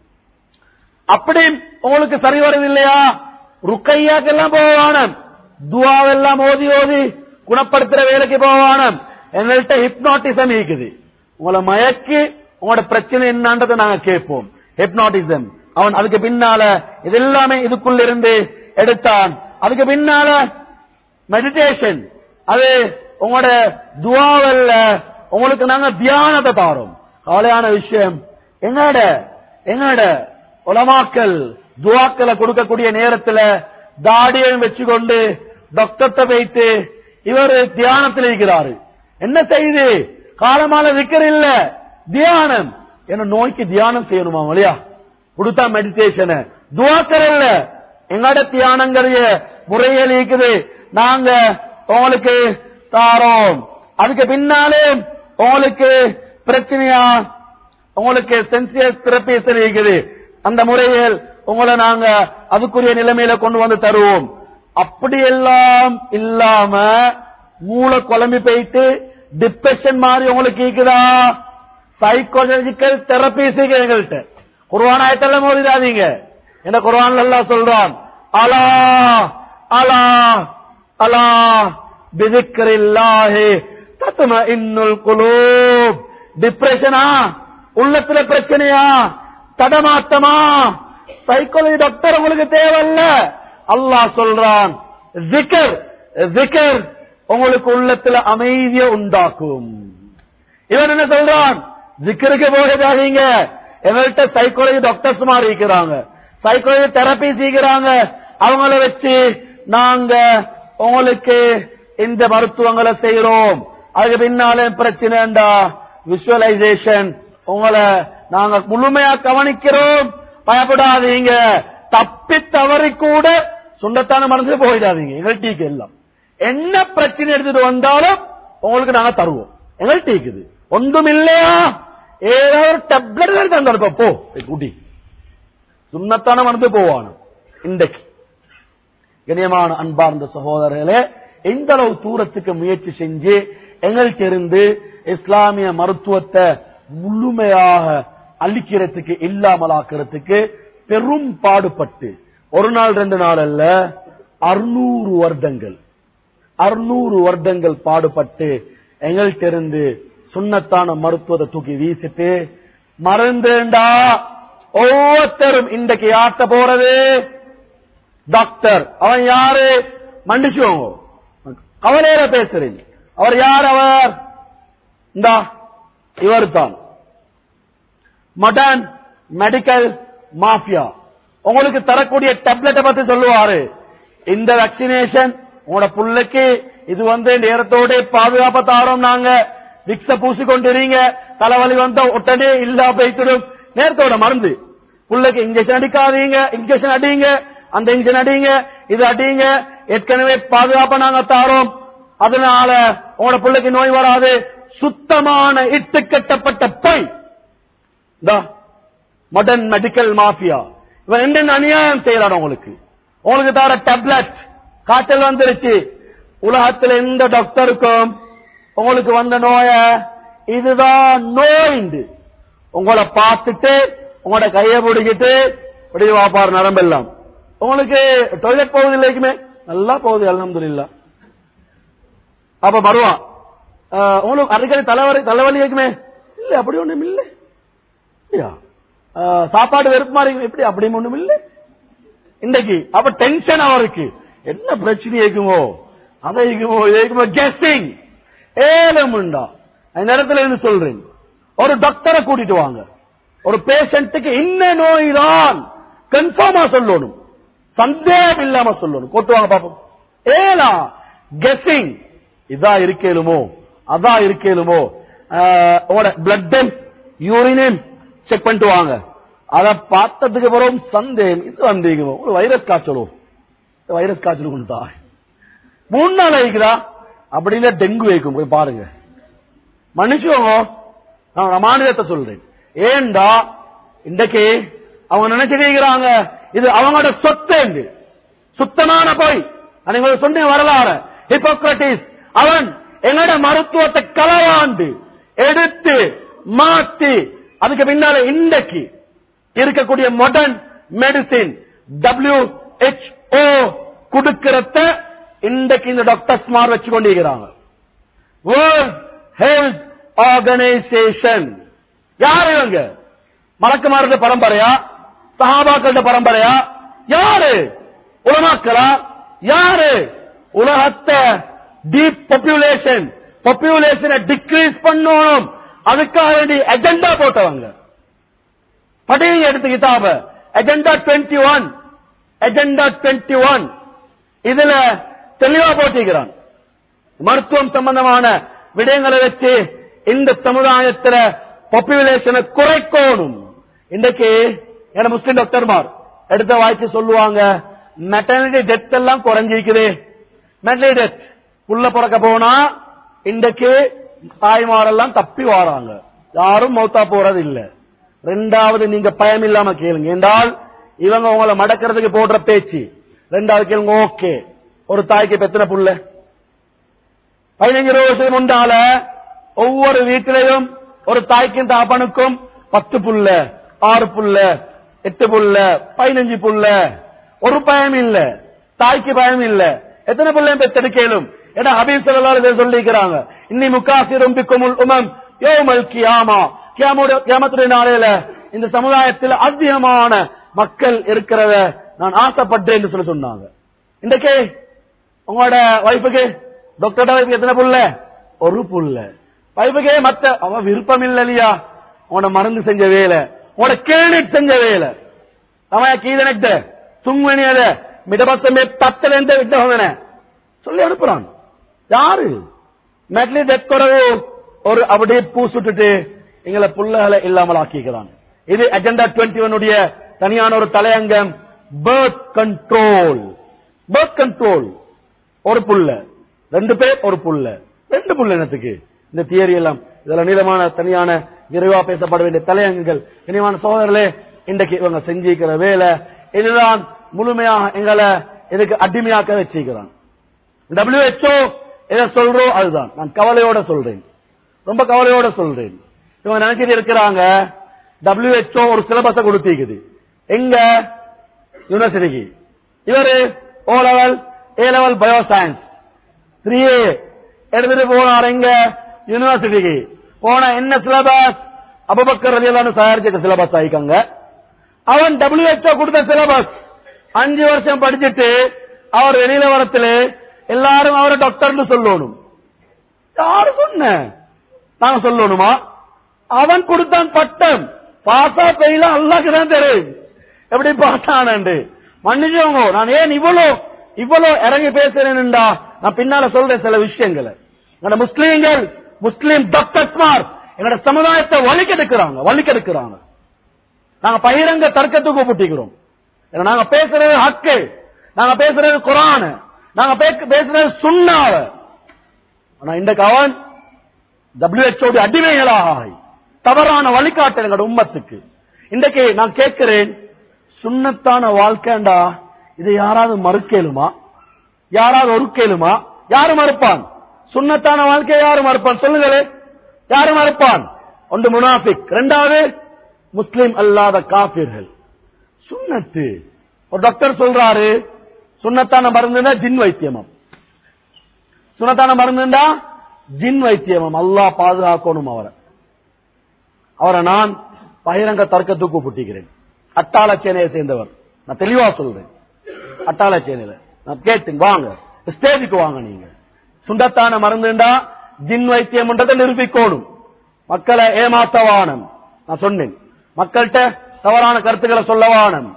அப்படி உங்களுக்கு சரி வரவில்லையா ருக்கையாக்கெல்லாம் போவானம் துவாவெல்லாம் ஓதி ஓதி குணப்படுத்துற வேலைக்கு போவானம் எங்கள்கிட்ட ஹிப்னாட்டிசம் இருக்குது உங்களை மயக்கி உங்களோட பிரச்சனை என்னன்றதை நாங்க கேட்போம் ஹிப்னாட்டிசம் அவன் அதுக்கு பின்னால இது எல்லாமே இதுக்குள்ள இருந்து எடுத்தான் அதுக்கு பின்னால மெடிடேஷன் அது உங்களோட துவாவல்ல உங்களுக்கு நாங்க தியானத்தை தாரோம் கவலையான விஷயம் எங்கட எங்கட உலமாக்கல் துவாக்களை கொடுக்கக்கூடிய நேரத்துல தாடியையும் வச்சுக்கொண்டு டாக்டர்கிட்ட போயிட்டு இவர் தியானத்தில் இருக்கிறாரு என்ன செய்து காலமால விக்கிற இல்ல தியானம் என்ன நோய்க்கு தியானம் செய்யணுமா இல்லையா கொடுத்தா மெடிடேஷன் துவாக்கர் இல்ல எங்கட தியானங்களைய முறையில் இருக்குது நாங்க உங்களுக்கு தாரோம் அதுக்கு பின்னாலே உங்களுக்கு பிரச்சனையா உங்களுக்கு சென்சியஸ் தெரப்பி இருக்குது அந்த முறையில் உங்களை நாங்க அதுக்குரிய நிலைமையில கொண்டு வந்து தருவோம் அப்படி எல்லாம் இல்லாம மூளை குழம்பி போயிட்டு டிப்ரெஷன் மாதிரி உங்களுக்கு இருக்குதா சைக்காலஜிக்கல் தெரபிஸ் எங்கள்கிட்ட குர்வான் ஆயத்தெல்லாம் மோதிடாதீங்க என்ன குர்வான் எல்லாம் சொல்றான் அலா அலா அலா பிதிக்கரில்லாஹே தத்தும இன்னுல் குலூப் டிப்ரெஷனா உள்ளத்துல பிரச்சனையா தடமாட்டமா சைக்காலஜி டாக்டர் உங்களுக்கு தேவையில்ல அல்லாஹ் சொல்றான் ஜிகர் ஜிகர் உங்களுக்கு உள்ளத்துல அமைதிய உண்டாக்கும் இவன் என்ன சொல்றான் ஜிக்கருக்கு போகாதீங்க எங்கள்கிட்ட சைக்காலஜி டாக்டர்ஸ் மாதிரி இருக்கிறாங்க சைக்காலஜி தெரப்பி செய்கிறாங்க அவங்கள வச்சு நாங்க உங்களுக்கு இந்த மருத்துவங்களை செய்யறோம் அதுக்கு பின்னாலே பிரச்சனைண்டா விஷுவலைசேஷன் உங்களை நாங்க முழுமையா கவனிக்கிறோம் பயப்படாதீங்க தப்பி தவறி கூட சுண்டத்தான மருந்து போயிடாதீங்க எங்கள்கிட்ட எல்லாம் என்ன பிரச்சனை எடுத்துட்டு வந்தாலும் உங்களுக்கு நாங்க தருவோம் எங்கள்கிட்ட இருக்குது ஒன்றும் இல்லையா ஏதோ ஒரு டெப்லெட் தந்தோம் போ கூட்டி சுண்ணத்தான மருந்து போவானு இன்றைக்கு கண்ணியமான அன்பார்ந்த சகோதரர்களே எந்த அளவு தூரத்துக்கு முயற்சி செஞ்சு எங்கள்கிட்ட இருந்து இஸ்லாமிய மருத்துவத்தை முழுமையாக அழிக்கிறதுக்கு இல்லாமலாக்கிறதுக்கு பெரும் பாடுபட்டு ஒரு நாள் ரெண்டு நாள் அல்ல அறுநூறு வருடங்கள் அறுநூறு வருடங்கள் பாடுபட்டு எங்கள்கிட்ட இருந்து சுண்ணத்தான மருத்துவத்தை தூக்கி வீசிட்டு மறந்துண்டா ஒவ்வொருத்தரும் இன்றைக்கு ஆட்ட போறது டாக்டர் அவன் யாரு மன்னிச்சுவோங்க கவலையில பேசுறீங்க அவர் யார் அவர் இந்தா இவர் தான் மாடர்ன் மெடிக்கல் மாஃபியா உங்களுக்கு தரக்கூடிய டேப்லெட்டை பத்தி சொல்லுவாரு இந்த வேக்சினேஷன் உங்களோட புள்ளைக்கு இது வந்து நேரத்தோட பாதுகாப்ப தாரோம் நாங்க விக்ஸ பூசிக்கொண்டிருங்க தலைவலி வந்தா உடனே இல்லா போய்த்திடும் நேரத்தோட மருந்து புள்ளைக்கு இன்ஜெக்ஷன் அடிக்காதீங்க இன்ஜெக்ஷன் அடிங்க அந்த இன்ஜெக்ஷன் அடிங்க இது அடிங்க ஏற்கனவே பாதுகாப்ப நாங்க தாரோம் அதனால உங்களோட பிள்ளைக்கு நோய் வராது சுத்தமான இட்டு கட்டப்பட்ட பை மாடர்ன் மெடிக்கல் மாஃபியா இவன் என்னென்ன அநியாயம் செய்யறான் உங்களுக்கு உங்களுக்கு தர டேப்லெட் காய்ச்சல் வந்துருச்சு உலகத்துல எந்த டாக்டருக்கும் உங்களுக்கு வந்த நோய இதுதான் நோய்ண்டு உங்களை பார்த்துட்டு உங்களோட கையை பிடிக்கிட்டு இப்படி வாப்பார் நரம்பெல்லாம் உங்களுக்கு டாய்லெட் போகுது இல்லைக்குமே நல்லா போகுது அல்ஹம்துலில்லாஹ் அப்ப வருவான் ஆஹ், உங்களுக்கு அடிக்கடி தலைவலி தலைவலி இருக்குமே இல்ல அப்படி ஒண்ணும் இல்ல இல்லையா? ஆஹ், சாப்பாடு வெறுப்பு மாதிரி எப்படி அப்படி ஒண்ணும் இல்ல இன்னைக்கு அப்ப டென்ஷன் அவருக்கு என்ன பிரச்சனை இருக்குமோ அதை இருக்குமோ இதை இருக்குமோ கெஸ்டிங் ஏலமுண்டா அந்த நேரத்தில் இருந்து சொல்றேன் ஒரு டாக்டரை கூட்டிட்டு வாங்க ஒரு பேஷண்ட்டுக்கு என்ன நோய் தான் கன்ஃபார்மா சொல்லணும் சந்தேகம் இல்லாம சொல்லணும் கொட்டு வாங்க பாப்போம் ஏலா கெஸ்ஸிங் இதா இருக்கேலுமோ அதா இருக்கேலுமோ ஆஹ், உங்களோட பிளட் யூரினும் செக் பண்ணிட்டு வாங்க அத பார்த்ததுக்கு பிறகு சந்தேகம் இது வந்தீங்க ஒரு வைரஸ் காய்ச்சலோ இந்த வைரஸ் காய்ச்சல் கொண்டு தான் மூணு நாள் ஆயிக்குதா அப்படின்னா டெங்கு வைக்கும் போய் பாருங்க மன்னிச்சுக்கோங்க நான் மாநிலத்தை சொல்றேன் ஏண்டா இன்றைக்கு அவங்க நினைச்சிருக்கிறாங்க இது அவங்களோட சொத்து சுத்தமான போய் நீங்க சொன்ன வரலாறு ஹிப்போக்ரட்டிஸ் அவன் எங்களோட மருத்துவத்தை களவாண்டு எடுத்து மாத்தி அதுக்கு பின்னால இன்றைக்கு இருக்கக்கூடிய மாடர்ன் மெடிசின் டபிள்யூ ஓ கொடுக்கிறத இன்றைக்கு இந்த டாக்டர்ஸ் மார் வச்சு கொண்டிருக்கிறாங்க வேர்ல்ட் ஹெல்த் ஆர்கனைசேஷன் யார் இவங்க மலக்குமாரத பரம்பரையா சஹாபாக்கள பரம்பரையா யாரு உலமாக்களா யாரு உலகத்தை டீப் பாப்புலேஷன் பாப்புலேஷனை டிக்ரீஸ் பண்ணணும் அதுக்காக வேண்டி அஜெண்டா போட்டவங்க படிங்க எடுத்து கிதாப agenda twenty one agenda twenty one இதுல தெளிவா போட்டிருக்கிறான் மருத்துவம் சம்பந்தமான விடயங்களை வச்சு இந்த சமுதாயத்துல பாப்புலேஷனை குறைக்கணும் இன்றைக்கு என்ன முஸ்லிம் டாக்டர்மார் எடுத்த வாய்ச்சி சொல்லுவாங்க மெட்டர்னிட்டி டெத் எல்லாம் குறைஞ்சிருக்குது மெட்டர்னிட்டி டெத் உள்ள பிறக்க போனா இன்றைக்கு தாய்மாரெல்லாம் தப்பி வாராங்க யாரும் மௌத்தா போறது இல்ல ரெண்டாவது நீங்க பயம் இல்லாம கேளுங்க என்றால் இவங்க உங்களை மடக்கிறதுக்கு போடுற பேச்சு ரெண்டாவது கேளுங்க ஓகே ஒரு தாய்க்கு பெத்தன புள்ள பதினஞ்சு இருபது வருஷம் முன்னால ஒவ்வொரு வீட்டிலையும் ஒரு தாய்க்கும் தாப்பனுக்கும் பத்து புள்ள ஆறு புள்ள எட்டு புள்ள பதினஞ்சு புள்ள ஒரு பயம் இல்ல தாய்க்கு பயம் இல்ல எத்தனை பிள்ளையும் பெத்தெடுக்கலும் ஏன்னா ஹபீப் ஸல்லல்லாஹு சொல்லிக்கிறாங்க இன்னி முக்காசிரும் பிக்குமுல் உமம் யௌமல் கியாமா கியாமுடைய கியாமத்துடைய நாளையில இந்த சமுதாயத்தில் அதிகமான மக்கள் இருக்கிறத நான் ஆசைப்பட்டேன் என்று சொல்லி சொன்னாங்க இன்றைக்கு உங்களோட வைஃபுக்கு டாக்டர் வைஃபுக்கு எத்தனை புள்ள ஒரு புள்ள வைஃபுக்கே மத்த அவன் விருப்பம் இல்ல இல்லையா உன்னோட மருந்து செஞ்ச வேலை உன்னோட கிளினிக் செஞ்ச வேலை அவன் கீதனக்ட துங்குவனியத மிடபத்தமே தத்தலெந்த விட்டவன சொல்லி அனுப்புறான் யாரு மெட்லி டெத் குறவு ஒரு அப்படியே பூ சுட்டுட்டு எங்களை புள்ளகளை இல்லாமல் ஆக்கிக்கிறான் இது அஜெண்டா டுவெண்ட்டி ஒன்னுடைய தனியான ஒரு தலையங்கம் பேர்த் கண்ட்ரோல் பேர்த் கண்ட்ரோல் ஒரு புள்ள ரெண்டு பேர் ஒரு புள்ள ரெண்டு புள்ள என்னத்துக்கு இந்த தியரி எல்லாம் இதெல்லாம் நீளமான தனியான விரைவா பேசப்பட வேண்டிய தலையங்கங்கள் இனிமான சோதரர்களே இன்றைக்கு இவங்க செஞ்சிருக்கிற வேலை இதுதான் முழுமையாக எங்களை இதுக்கு அடிமையாக்க வச்சிருக்கிறான் WHO எதை சொல்றோம் அதுதான் நான் கவலையோட சொல்றேன் ரொம்ப கவலையோட சொல்றேன் இவங்க நினைச்சிட்டு இருக்கிறாங்க WHO ஒரு சிலபஸ கொடுத்திருக்குது எங்க யூனிவர்சிட்டிக்கு இவரு O level A level bio science three A எடுத்துட்டு போனார் எங்க யூனிவர்சிட்டிக்கு போன என்ன சிலபஸ் அபுபக்கர் ரலியல்லாஹு தயாரிச்ச சிலபஸ் ஆயிக்கங்க அவன் WHO கொடுத்த சிலபஸ் அஞ்சு வருஷம் படிச்சுட்டு அவர் வெளியில வரத்துல எல்லாரும் அவரை டாக்டர்னு சொல்லணும் யாரு சொன்ன நாங்க சொல்லணுமா அவன் கொடுத்தான் பட்டம் பாசா பெயில அல்லாக்கு தான் தெரியும் எப்படி பாசானு மன்னிச்சவங்க நான் ஏன் இவ்வளவு இவ்வளவு இறங்கி பேசுறேன்டா நான் பின்னால சொல்றேன் சில விஷயங்களை எங்களோட முஸ்லீம்கள் முஸ்லீம் டாக்டர்ஸ்மார் எங்களோட சமுதாயத்தை வலிக்கெடுக்கிறாங்க வலிக்கெடுக்கிறாங்க நாங்க பகிரங்க தர்க்கத்துக்கு கூப்பிட்டிக்கிறோம் ஏன்னா நாங்க பேசுறது ஹக்கு நாங்க பேசுறது குரான் நாங்க பேக்க- பேசுறது சுண்ணாவ ஆனா இன்றைக்கு அவன் WHO டைய அடிமைகளாக ஆகி, தவறான வழிகாட்டல் எங்களோட உம்மத்துக்கு இன்றைக்கு நான் கேட்கிறேன் சுண்ணத்தான வாழ்க்கைண்டா இதை யாராவது மறுக்கலுமா யாராவது ஒருக்கலுமா யாரு மறுப்பான் சுண்ணத்தான வாழ்க்கை யாரு மறுப்பான் சொல்லுங்களே யாரு மறுப்பான் ஒன்று முனாஃபிக் இரண்டாவது முஸ்லிம் அல்லாத காபிர்கள் சுன்னத்து ஒரு டாக்டர் சொல்றாரு சுன்னத்தான மருந்துனா ஜின் வைத்தியமம் சுனத்தான மருந்துண்டா ஜின் வைத்தியமம் அல்லாஹ் பாதுகாக்கணும் அவரை அவரை நான் பகிரங்க தர்க்கத்துக்கு கூப்பிட்டுகிறேன் அட்டாள சேனையை சேர்ந்தவர் நான் தெளிவா சொல்றேன் அட்டாள சேனையில நான் கேட்டேன் வாங்க ஸ்டேஜுக்கு வாங்க நீங்க சுண்டத்தான மருந்துண்டா ஜின் வைத்தியம்ன்றதை நிரூபிக்கணும் மக்களை ஏமாத்தவானம் நான் சொன்னேன் மக்கள்கிட்ட தவறான கருத்துக்களை சொல்லவானம்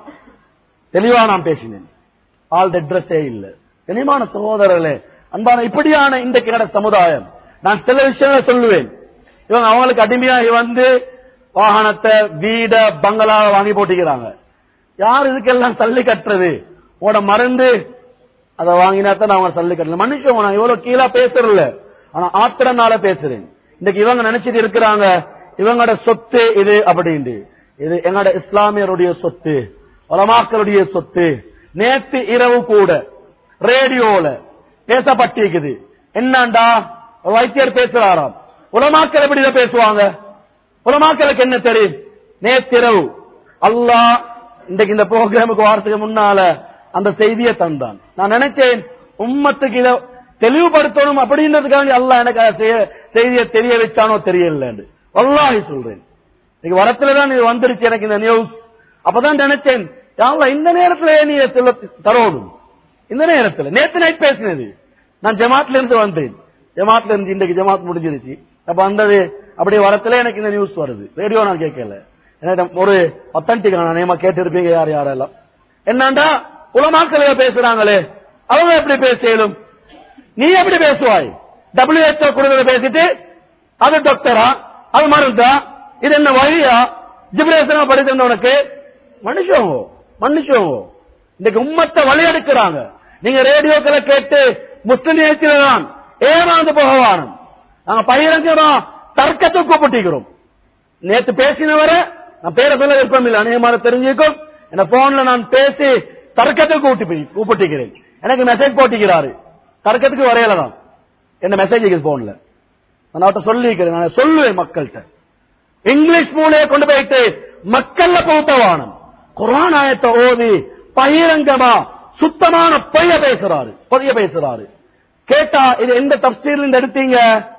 தெளிவா நான் பேசினேன் ஆல் அட்ரஸே இல்ல கனிமான சகோதரர்களே அன்பான இப்படியான இந்த கிட சமுதாயம் நான் சில விஷயங்களை சொல்லுவேன் இவங்க அவங்களுக்கு அடிமையாகி வந்து வாகனத்தை வீட பங்களா வாங்கி போட்டிக்கிறாங்க யார் இதுக்கெல்லாம் தள்ளி கட்டுறது உங்களோட மருந்து அதை வாங்கினா தான் அவங்க தள்ளி கட்டல மன்னிச்சோம் நான் இவ்வளவு கீழா பேசுறல ஆனா ஆத்திரனால பேசுறேன் இன்னைக்கு இவங்க நினைச்சிட்டு இருக்கிறாங்க இவங்களோட சொத்து இது அப்படின்னு இது எங்களோட இஸ்லாமியருடைய சொத்து உலமாக்களுடைய சொத்து நேத்து இரவு கூட ரேடியோல பேசப்பட்டிருக்குது என்னண்டா ஒரு வைத்தியர் பேசுறாராம் உலமாக்கள் எப்படி இதை பேசுவாங்க உலமாக்களுக்கு என்ன தெரியும் நேத்திரவு அல்லாஹ் இன்றைக்கு இந்த ப்ரோக்ராமுக்கு வாரத்துக்கு முன்னால அந்த செய்தியை தந்தான் நான் நினைச்சேன் உம்மத்துக்கு இதை தெளிவுபடுத்தணும் அப்படின்றதுக்காக அல்லாஹ் எனக்கு அந்த செய்ய- செய்தியை தெரிய வச்சானோ தெரியலன்னு வல்லாஹி சொல்றேன் இன்னைக்கு வரத்துல தான் இது வந்துருச்சு எனக்கு இந்த நியூஸ் அப்பதான் நினைச்சேன் யா அல்லாஹ் இந்த நேரத்துல நீ சொல்ல தரணும் இந்த நேரத்துல நேத்து நைட் பேசினது நான் ஜமாத்ல இருந்து வந்தேன் ஜமாத்ல இருந்து இன்றைக்கு ஜமாத் முடிஞ்சிருச்சு அப்ப வந்தது அப்படியே வரத்துல எனக்கு இந்த நியூஸ் வருது ரேடியோ நான் கேட்கல என்னிடம் ஒரு அத்தன்டிக் நான் நேமா கேட்டிருப்பீங்க யார் யாரெல்லாம் என்னண்டா உலமாக்கள் பேசுறாங்களே அவங்க எப்படி பேசலும் நீ எப்படி பேசுவாய் WHO கொடுக்கறத பேசிட்டு அது டாக்டரா அது மருந்தா இது என்ன வழியா ஜிப்ரேசனா படிச்சிருந்தவனுக்கு மனுஷங்க மனுஷங்க இன்னைக்கு உம்மத்தை வழி எடுக்கிறாங்க நீங்க ரேடியோக்களை கேட்டு முஸ்லிம் நிகழ்ச்சியில்தான் ஏமாந்து போகவானும் நாங்க பகிரங்கமா தர்க்கத்தை கூப்பிட்டிருக்கிறோம் நேத்து பேசினவரை நான் பேரை சொல்ல விருப்பம் இல்லை அநேகமான தெரிஞ்சுக்கும் என்ன போன்ல நான் பேசி தர்க்கத்தை கூட்டி கூப்பிட்டிருக்கிறேன் எனக்கு மெசேஜ் போட்டிக்கிறாரு தர்க்கத்துக்கு வரையல தான் என்ன மெசேஜ் போன்ல நான் அவர்கிட்ட சொல்லிக்கிறேன் நான் சொல்லுவேன் மக்கள்கிட்ட இங்கிலீஷ் மூலையை கொண்டு போயிட்டு மக்கள்ல போட்டவானம் குரான் ஆயத்தை ஓதி பகிரங்கமா சுத்தமான பொய்ய பேசுறாரு பொய்ய பேசுறாரு கேட்டா இது எந்த தப்சீர்ல இருந்து எடுத்தீங்க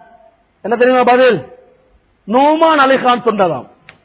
என்ன தெரியுமா பதில் நோமான் அலிகான் சொன்னதாம்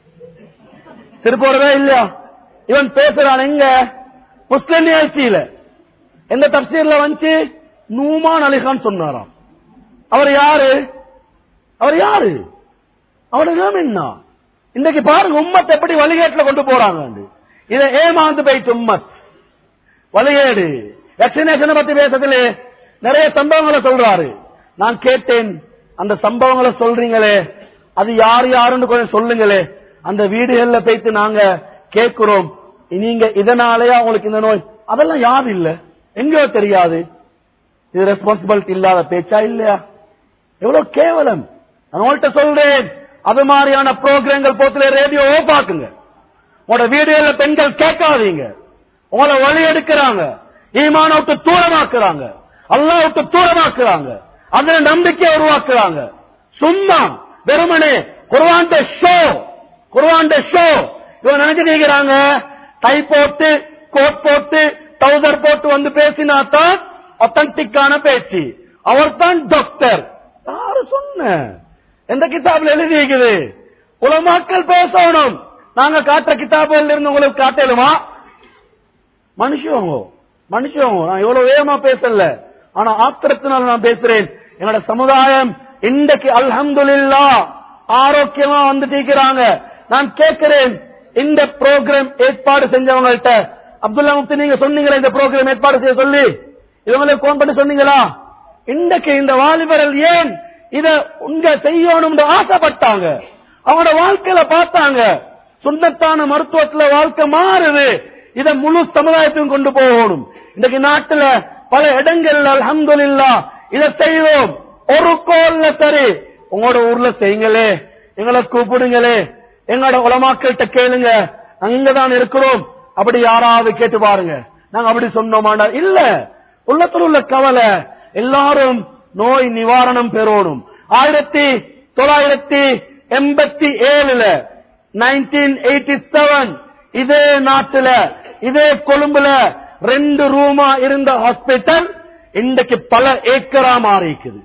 திருப்பூரவே இல்லையா இவன் பேசுறான் எங்க முஸ்லிம் நிகழ்ச்சியில எந்த தப்சீர்ல வந்து நூமான் அலிகான் சொன்னாராம் அவர் யாரு அவர் யாரு அவருடைய நாம என்ன இன்னைக்கு பாருங்க உம்மத் எப்படி வழிகேட்டுல கொண்டு போறாங்க இதை ஏமாந்து போயிட்டு உம்மத் வழிகேடு வேக்சினேஷனை பத்தி பேசுறதுல நிறைய சம்பவங்களை சொல்றாரு நான் கேட்டேன் அந்த சம்பவங்களை சொல்றீங்களே அது யார் யாருன்னு கொஞ்சம் சொல்லுங்களே அந்த வீடுகள்ல போயிட்டு நாங்க கேட்கிறோம் நீங்க இதனாலயா உங்களுக்கு இந்த நோய் அதெல்லாம் யாரு இல்ல எங்கேயோ தெரியாது இது ரெஸ்பான்சிபிலிட்டி இல்லாத பேச்சா இல்லையா எவ்வளவு கேவலம் நான் உங்கள்கிட்ட சொல்றேன் அது மாதிரியான ப்ரோக்ராம்கள் போத்துல ரேடியோ பாக்குங்க உங்களோட வீடியோல பெண்கள் கேட்காதீங்க உங்களை வழி எடுக்கிறாங்க ஈமான விட்டு தூரமாக்குறாங்க அல்லாஹ் விட்டு தூரமாக்குறாங்க அதுல நம்பிக்கை உருவாக்குறாங்க சும்மா வெறுமனே குர்ஆன்ட ஷோ குர்ஆன்ட ஷோ இவன் நினைச்சிருக்கிறாங்க டை போட்டு கோட் போட்டு டவுசர் போட்டு வந்து பேசினா தான் ஒத்தன்டிக்கான பேச்சு அவர் தான் டாக்டர் யாரு சொன்ன எந்த கிதாபில் எழுதி இருக்குது உலமாக்கள் பேசணும் நாங்க காட்டுற கிதாபுல இருந்து உங்களுக்கு காட்டலுமா மனுஷங்க மனுஷங்க நான் இவ்வளவு வேகமா பேசல ஆனா ஆத்திரத்தினால நான் பேசுறேன் என்னோட சமுதாயம் இன்றைக்கு அல்ஹம்துலில்லா ஆரோக்கியமா வந்துட்டு இருக்கிறாங்க நான் கேட்கிறேன் இந்த ப்ரோக்ராம் ஏற்பாடு செஞ்சவங்கள்ட்ட அப்துல்லா முப்தி நீங்க சொன்னீங்களா இந்த ப்ரோக்ராம் ஏற்பாடு செய்ய சொல்லி இவங்களுக்கு போன் பண்ணி சொன்னீங்களா இன்றைக்கு இந்த வாலிபர்கள் ஏன் இத உங்க செய்யணும்னு ஆசைப்பட்டாங்க அவங்களோட வாழ்க்கையில பார்த்தாங்க சுண்ணத்தான மருத்துவத்துல வாழ்க்கை மாறுது இத முழு சமுதாயத்தையும் கொண்டு போகணும் இன்றைக்கு நாட்டுல பல இடங்கள்ல அல்ஹம்துலில்லா இத செய்வோம் ஒரு கோல்ல சரி உங்களோட ஊர்ல செய்யுங்களே எங்களை கூப்பிடுங்களே எங்களோட உலமாக்கள்கிட்ட கேளுங்க நாங்க இங்கதான் இருக்கிறோம் அப்படி யாராவது கேட்டு பாருங்க நாங்க அப்படி சொன்னோமாண்டா இல்ல உள்ளத்துல உள்ள கவலை எல்லாரும் நோய் நிவாரணம் பெறணும் ஆயிரத்தி தொள்ளாயிரத்தி எண்பத்தி ஏழுல நைன்டீன் எயிட்டி செவன் இதே நாட்டுல இதே கொழும்புல ரெண்டு ரூமா இருந்த ஹாஸ்பிட்டல் இன்றைக்கு பல ஏக்கரா மாறிக்குது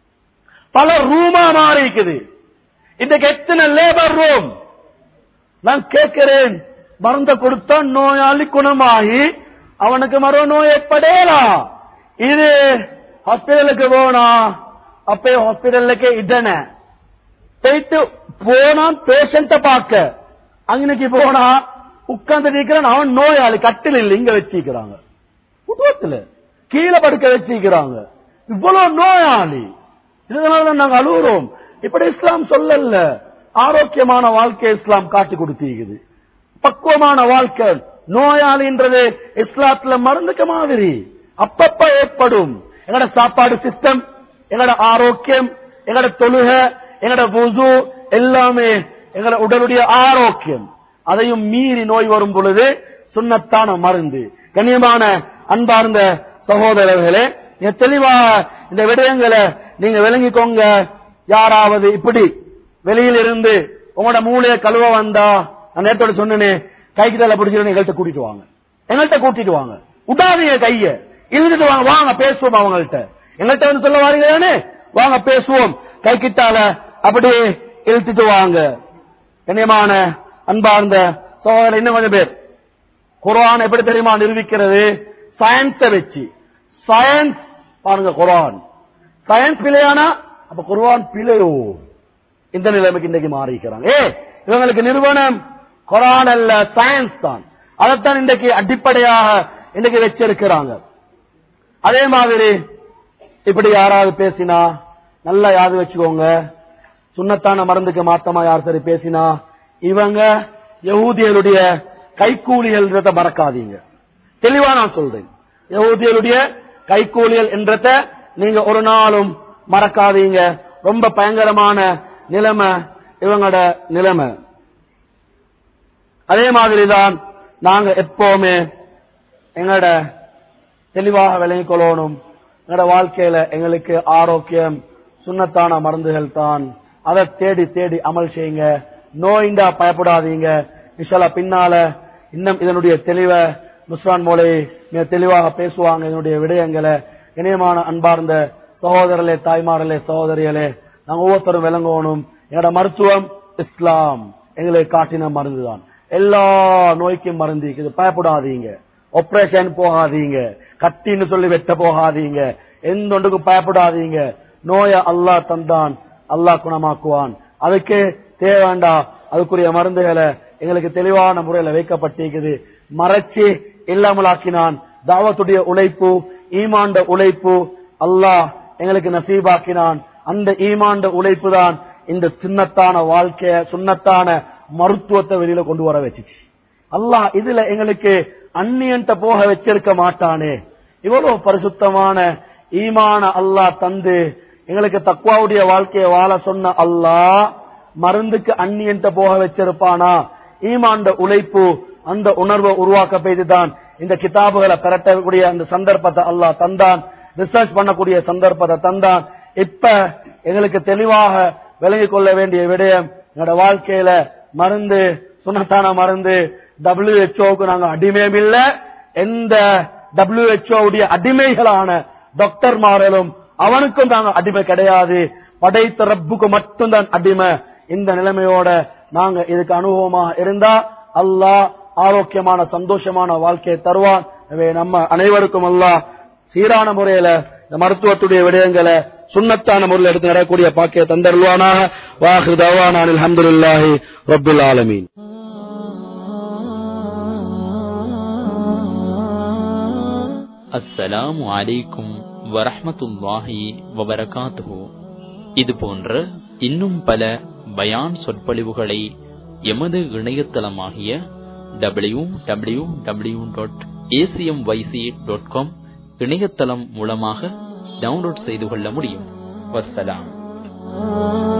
பல ரூமா மாறிக்குது இன்றைக்கு எத்தனை லேபர் ரூம் நான் கேட்கிறேன் மருந்த கொடுத்தா நோயாளி குணமாகி அவனுக்கு மரோ நோய் ஏற்படேலா இது ஹாஸ்பிட்டலுக்கு போனா அப்பே ஹாஸ்பிட்டலுக்கு இடன போயிட்டு போனா பேஷண்ட பார்க்க அங்கனைக்கு போனா உட்கார்ந்து இருக்கிறான் அவன் நோயாளி கட்டில் இல்லை இங்க வச்சிருக்கிறாங்க குடும்பத்துல கீழே படுக்க வச்சிருக்கிறாங்க இவ்வளவு நோயாளி இதனாலதான் நாங்க அழுகுறோம் இப்படி இஸ்லாம் சொல்லல ஆரோக்கியமான வாழ்க்கை இஸ்லாம் காட்டி கொடுத்திருக்குது பக்குவமான வாழ்க்கை நோயாளின்றது இஸ்லாத்துல மருந்துக்கு மாதிரி அப்பப்ப ஏற்படும் எங்கட சாப்பாடு சிஸ்டம் எங்கட ஆரோக்கியம் எங்கட தொழுக எங்கட புசு எல்லாமே எங்கட உடலுடைய ஆரோக்கியம் அதையும் மீறி நோய் வரும் பொழுது சுண்ணத்தான மருந்து கண்ணியமான அன்பார்ந்த சகோதரர்களே நீங்க தெளிவா இந்த விடயங்களை நீங்க விளங்கிக்கோங்க யாராவது இப்படி வெளியில இருந்து உங்களோட மூளைய கழுவ வந்தா நான் நேரத்தோட சொன்னேனே கைக்கு தலை பிடிச்சிருந்து எங்கள்கிட்ட கூட்டிட்டு வாங்க எங்கள்கிட்ட கூட்டிட்டு வாங்க விடாதீங்க கைய இழுத்துட்டு வாங்க வாங்க பேசுவோம் அவங்கள்ட்ட எங்கள்கிட்ட வந்து சொல்ல வாரீங்க தானே வாங்க பேசுவோம் கை கிட்டால அப்படியே இழுத்துட்டு வாங்க கண்ணியமான அன்பார்ந்த சோதரர் இன்னும் கொஞ்சம் பேர் குரான் எப்படி தெரியுமா நிரூபிக்கிறது சயின்ஸ வச்சு சயின்ஸ் பாருங்க குரான் சயின்ஸ் பிழையானா அப்ப குர்ஆன் பிழையோ இந்த நிலைமைக்கு இன்றைக்கு மாறிக்கிறாங்க ஏ இவங்களுக்கு நிறுவனம் குரான் அல்ல சயின்ஸ் தான் அதைத்தான் இன்றைக்கு அடிப்படையாக இன்றைக்கு வச்சிருக்கிறாங்க அதே மாதிரி இப்படி யாராவது பேசினா நல்லா யாது வச்சுக்கோங்க சுண்ணத்தான மருந்துக்கு மாத்தமா யார் சரி பேசினா இவங்க யகூதியருடைய கைக்கூலிகள் மறக்காதீங்க தெளிவா நான் சொல்றேன் யகூதியருடைய கைக்கூலிகள் என்றத நீங்க ஒரு நாளும் மறக்காதீங்க ரொம்ப பயங்கரமான நிலைமை இவங்களோட நிலைமை அதே மாதிரிதான் நாங்க எப்பவுமே எங்களோட தெளிவாக விளங்கிக் கொள்ளணும் எங்களோட வாழ்க்கையில எங்களுக்கு ஆரோக்கியம் சுண்ணத்தான மருந்துகள் தான் அதை தேடி தேடி அமல் செய்யுங்க நோயிண்டா பயப்படாதீங்க இன்ஷால்லா பின்னால இன்னும் இதனுடைய தெளிவை முஸ்லான் மோலை மிக தெளிவாக பேசுவாங்க இதனுடைய விடயங்களை இணையமான அன்பார்ந்த சகோதரர்களே தாய்மார்களே சகோதரிகளே நாங்க ஒவ்வொருத்தரும் விளங்கணும் எங்களோட மருத்துவம் இஸ்லாம் எங்களுக்கு காட்டின மருந்துதான் எல்லா நோய்க்கும் மருந்து இருக்குது பயப்படாதீங்க ஆபரேஷன் போகாதீங்க கட்டின்னு சொல்லி வெட்ட போகாதீங்க எந்த ஒன்றுக்கும் பயப்படாதீங்க நோய அல்லாஹ் தந்தான் அல்லாஹ் குணமாக்குவான் அதுக்கு தேவைண்டா அதுக்குரிய மருந்துகளை எங்களுக்கு தெளிவான முறையில வைக்கப்பட்டிருக்குது மறைச்சு இல்லாமலாக்கினான் தாவத்துடைய உழைப்பு ஈமாண்ட உழைப்பு அல்லாஹ் எங்களுக்கு நசீபாக்கினான் அந்த ஈமாண்ட உழைப்பு தான் இந்த சின்னத்தான வாழ்க்கைய சுண்ணத்தான மருத்துவத்தை வெளியில கொண்டு வர வச்சுச்சு அல்லாஹ் இதுல எங்களுக்கு அந்நியன்ட்ட போக வச்சிருக்க மாட்டானே இவ்வளவு பரிசுத்தமான ஈமான அல்லாஹ் தந்து எங்களுக்கு தக்குவாவுடைய வாழ்க்கையை வாழ சொன்ன அல்லாஹ் மருந்துக்கு அந்நியன்ட்ட போக வச்சிருப்பானா ஈமாண்ட உழைப்பு அந்த உணர்வை உருவாக்க பெய்துதான் இந்த கிதாபுகளை பெறட்டக்கூடிய அந்த சந்தர்ப்பத்தை அல்லாஹ் தந்தான் ரிசர்ச் பண்ணக்கூடிய சந்தர்ப்பத்தை தந்தான் இப்ப எங்களுக்கு தெளிவாக விளங்கிக் கொள்ள வேண்டிய விடயம் எங்களோட வாழ்க்கையில மருந்து சுனத்தான மருந்து டபிள்யூஹெச்ஓக்கு நாங்க அடிமையும் இல்ல எந்த டபிள்யூஹெச்ஓ உடைய அடிமைகளான டாக்டர் மாறலும் அவனுக்கும் நாங்க அடிமை கிடையாது படைத்த ரப்புக்கு மட்டும்தான் அடிமை இந்த நிலைமையோட நாங்க இதுக்கு அனுபவமா இருந்தா அல்லாஹ் ஆரோக்கியமான சந்தோஷமான வாழ்க்கையை தருவான் எனவே நம்ம அனைவருக்கும் அல்லாஹ் சீரான முறையில இந்த மருத்துவத்துடைய விடயங்களை சுண்ணத்தான முறையில் எடுத்து நடக்கூடிய பாக்கிய தந்தருவானாக வாஹு தவானான் அல்ஹம்துலில்லாஹி ரப்பில் ஆலமீன் அஸ்ஸலாமு அலைக்கும் வரஹ்மத்துல்லாஹி வபரகாத்துஹு இது போன்ற இன்னும் பல பயான் சொற்பொழிவுகளை எமது இணையதளமாகிய W W W dot ACM YC dot com இணையதளம் மூலமாக டவுன்லோட் செய்து கொள்ள முடியும் வஸ்ஸலாம்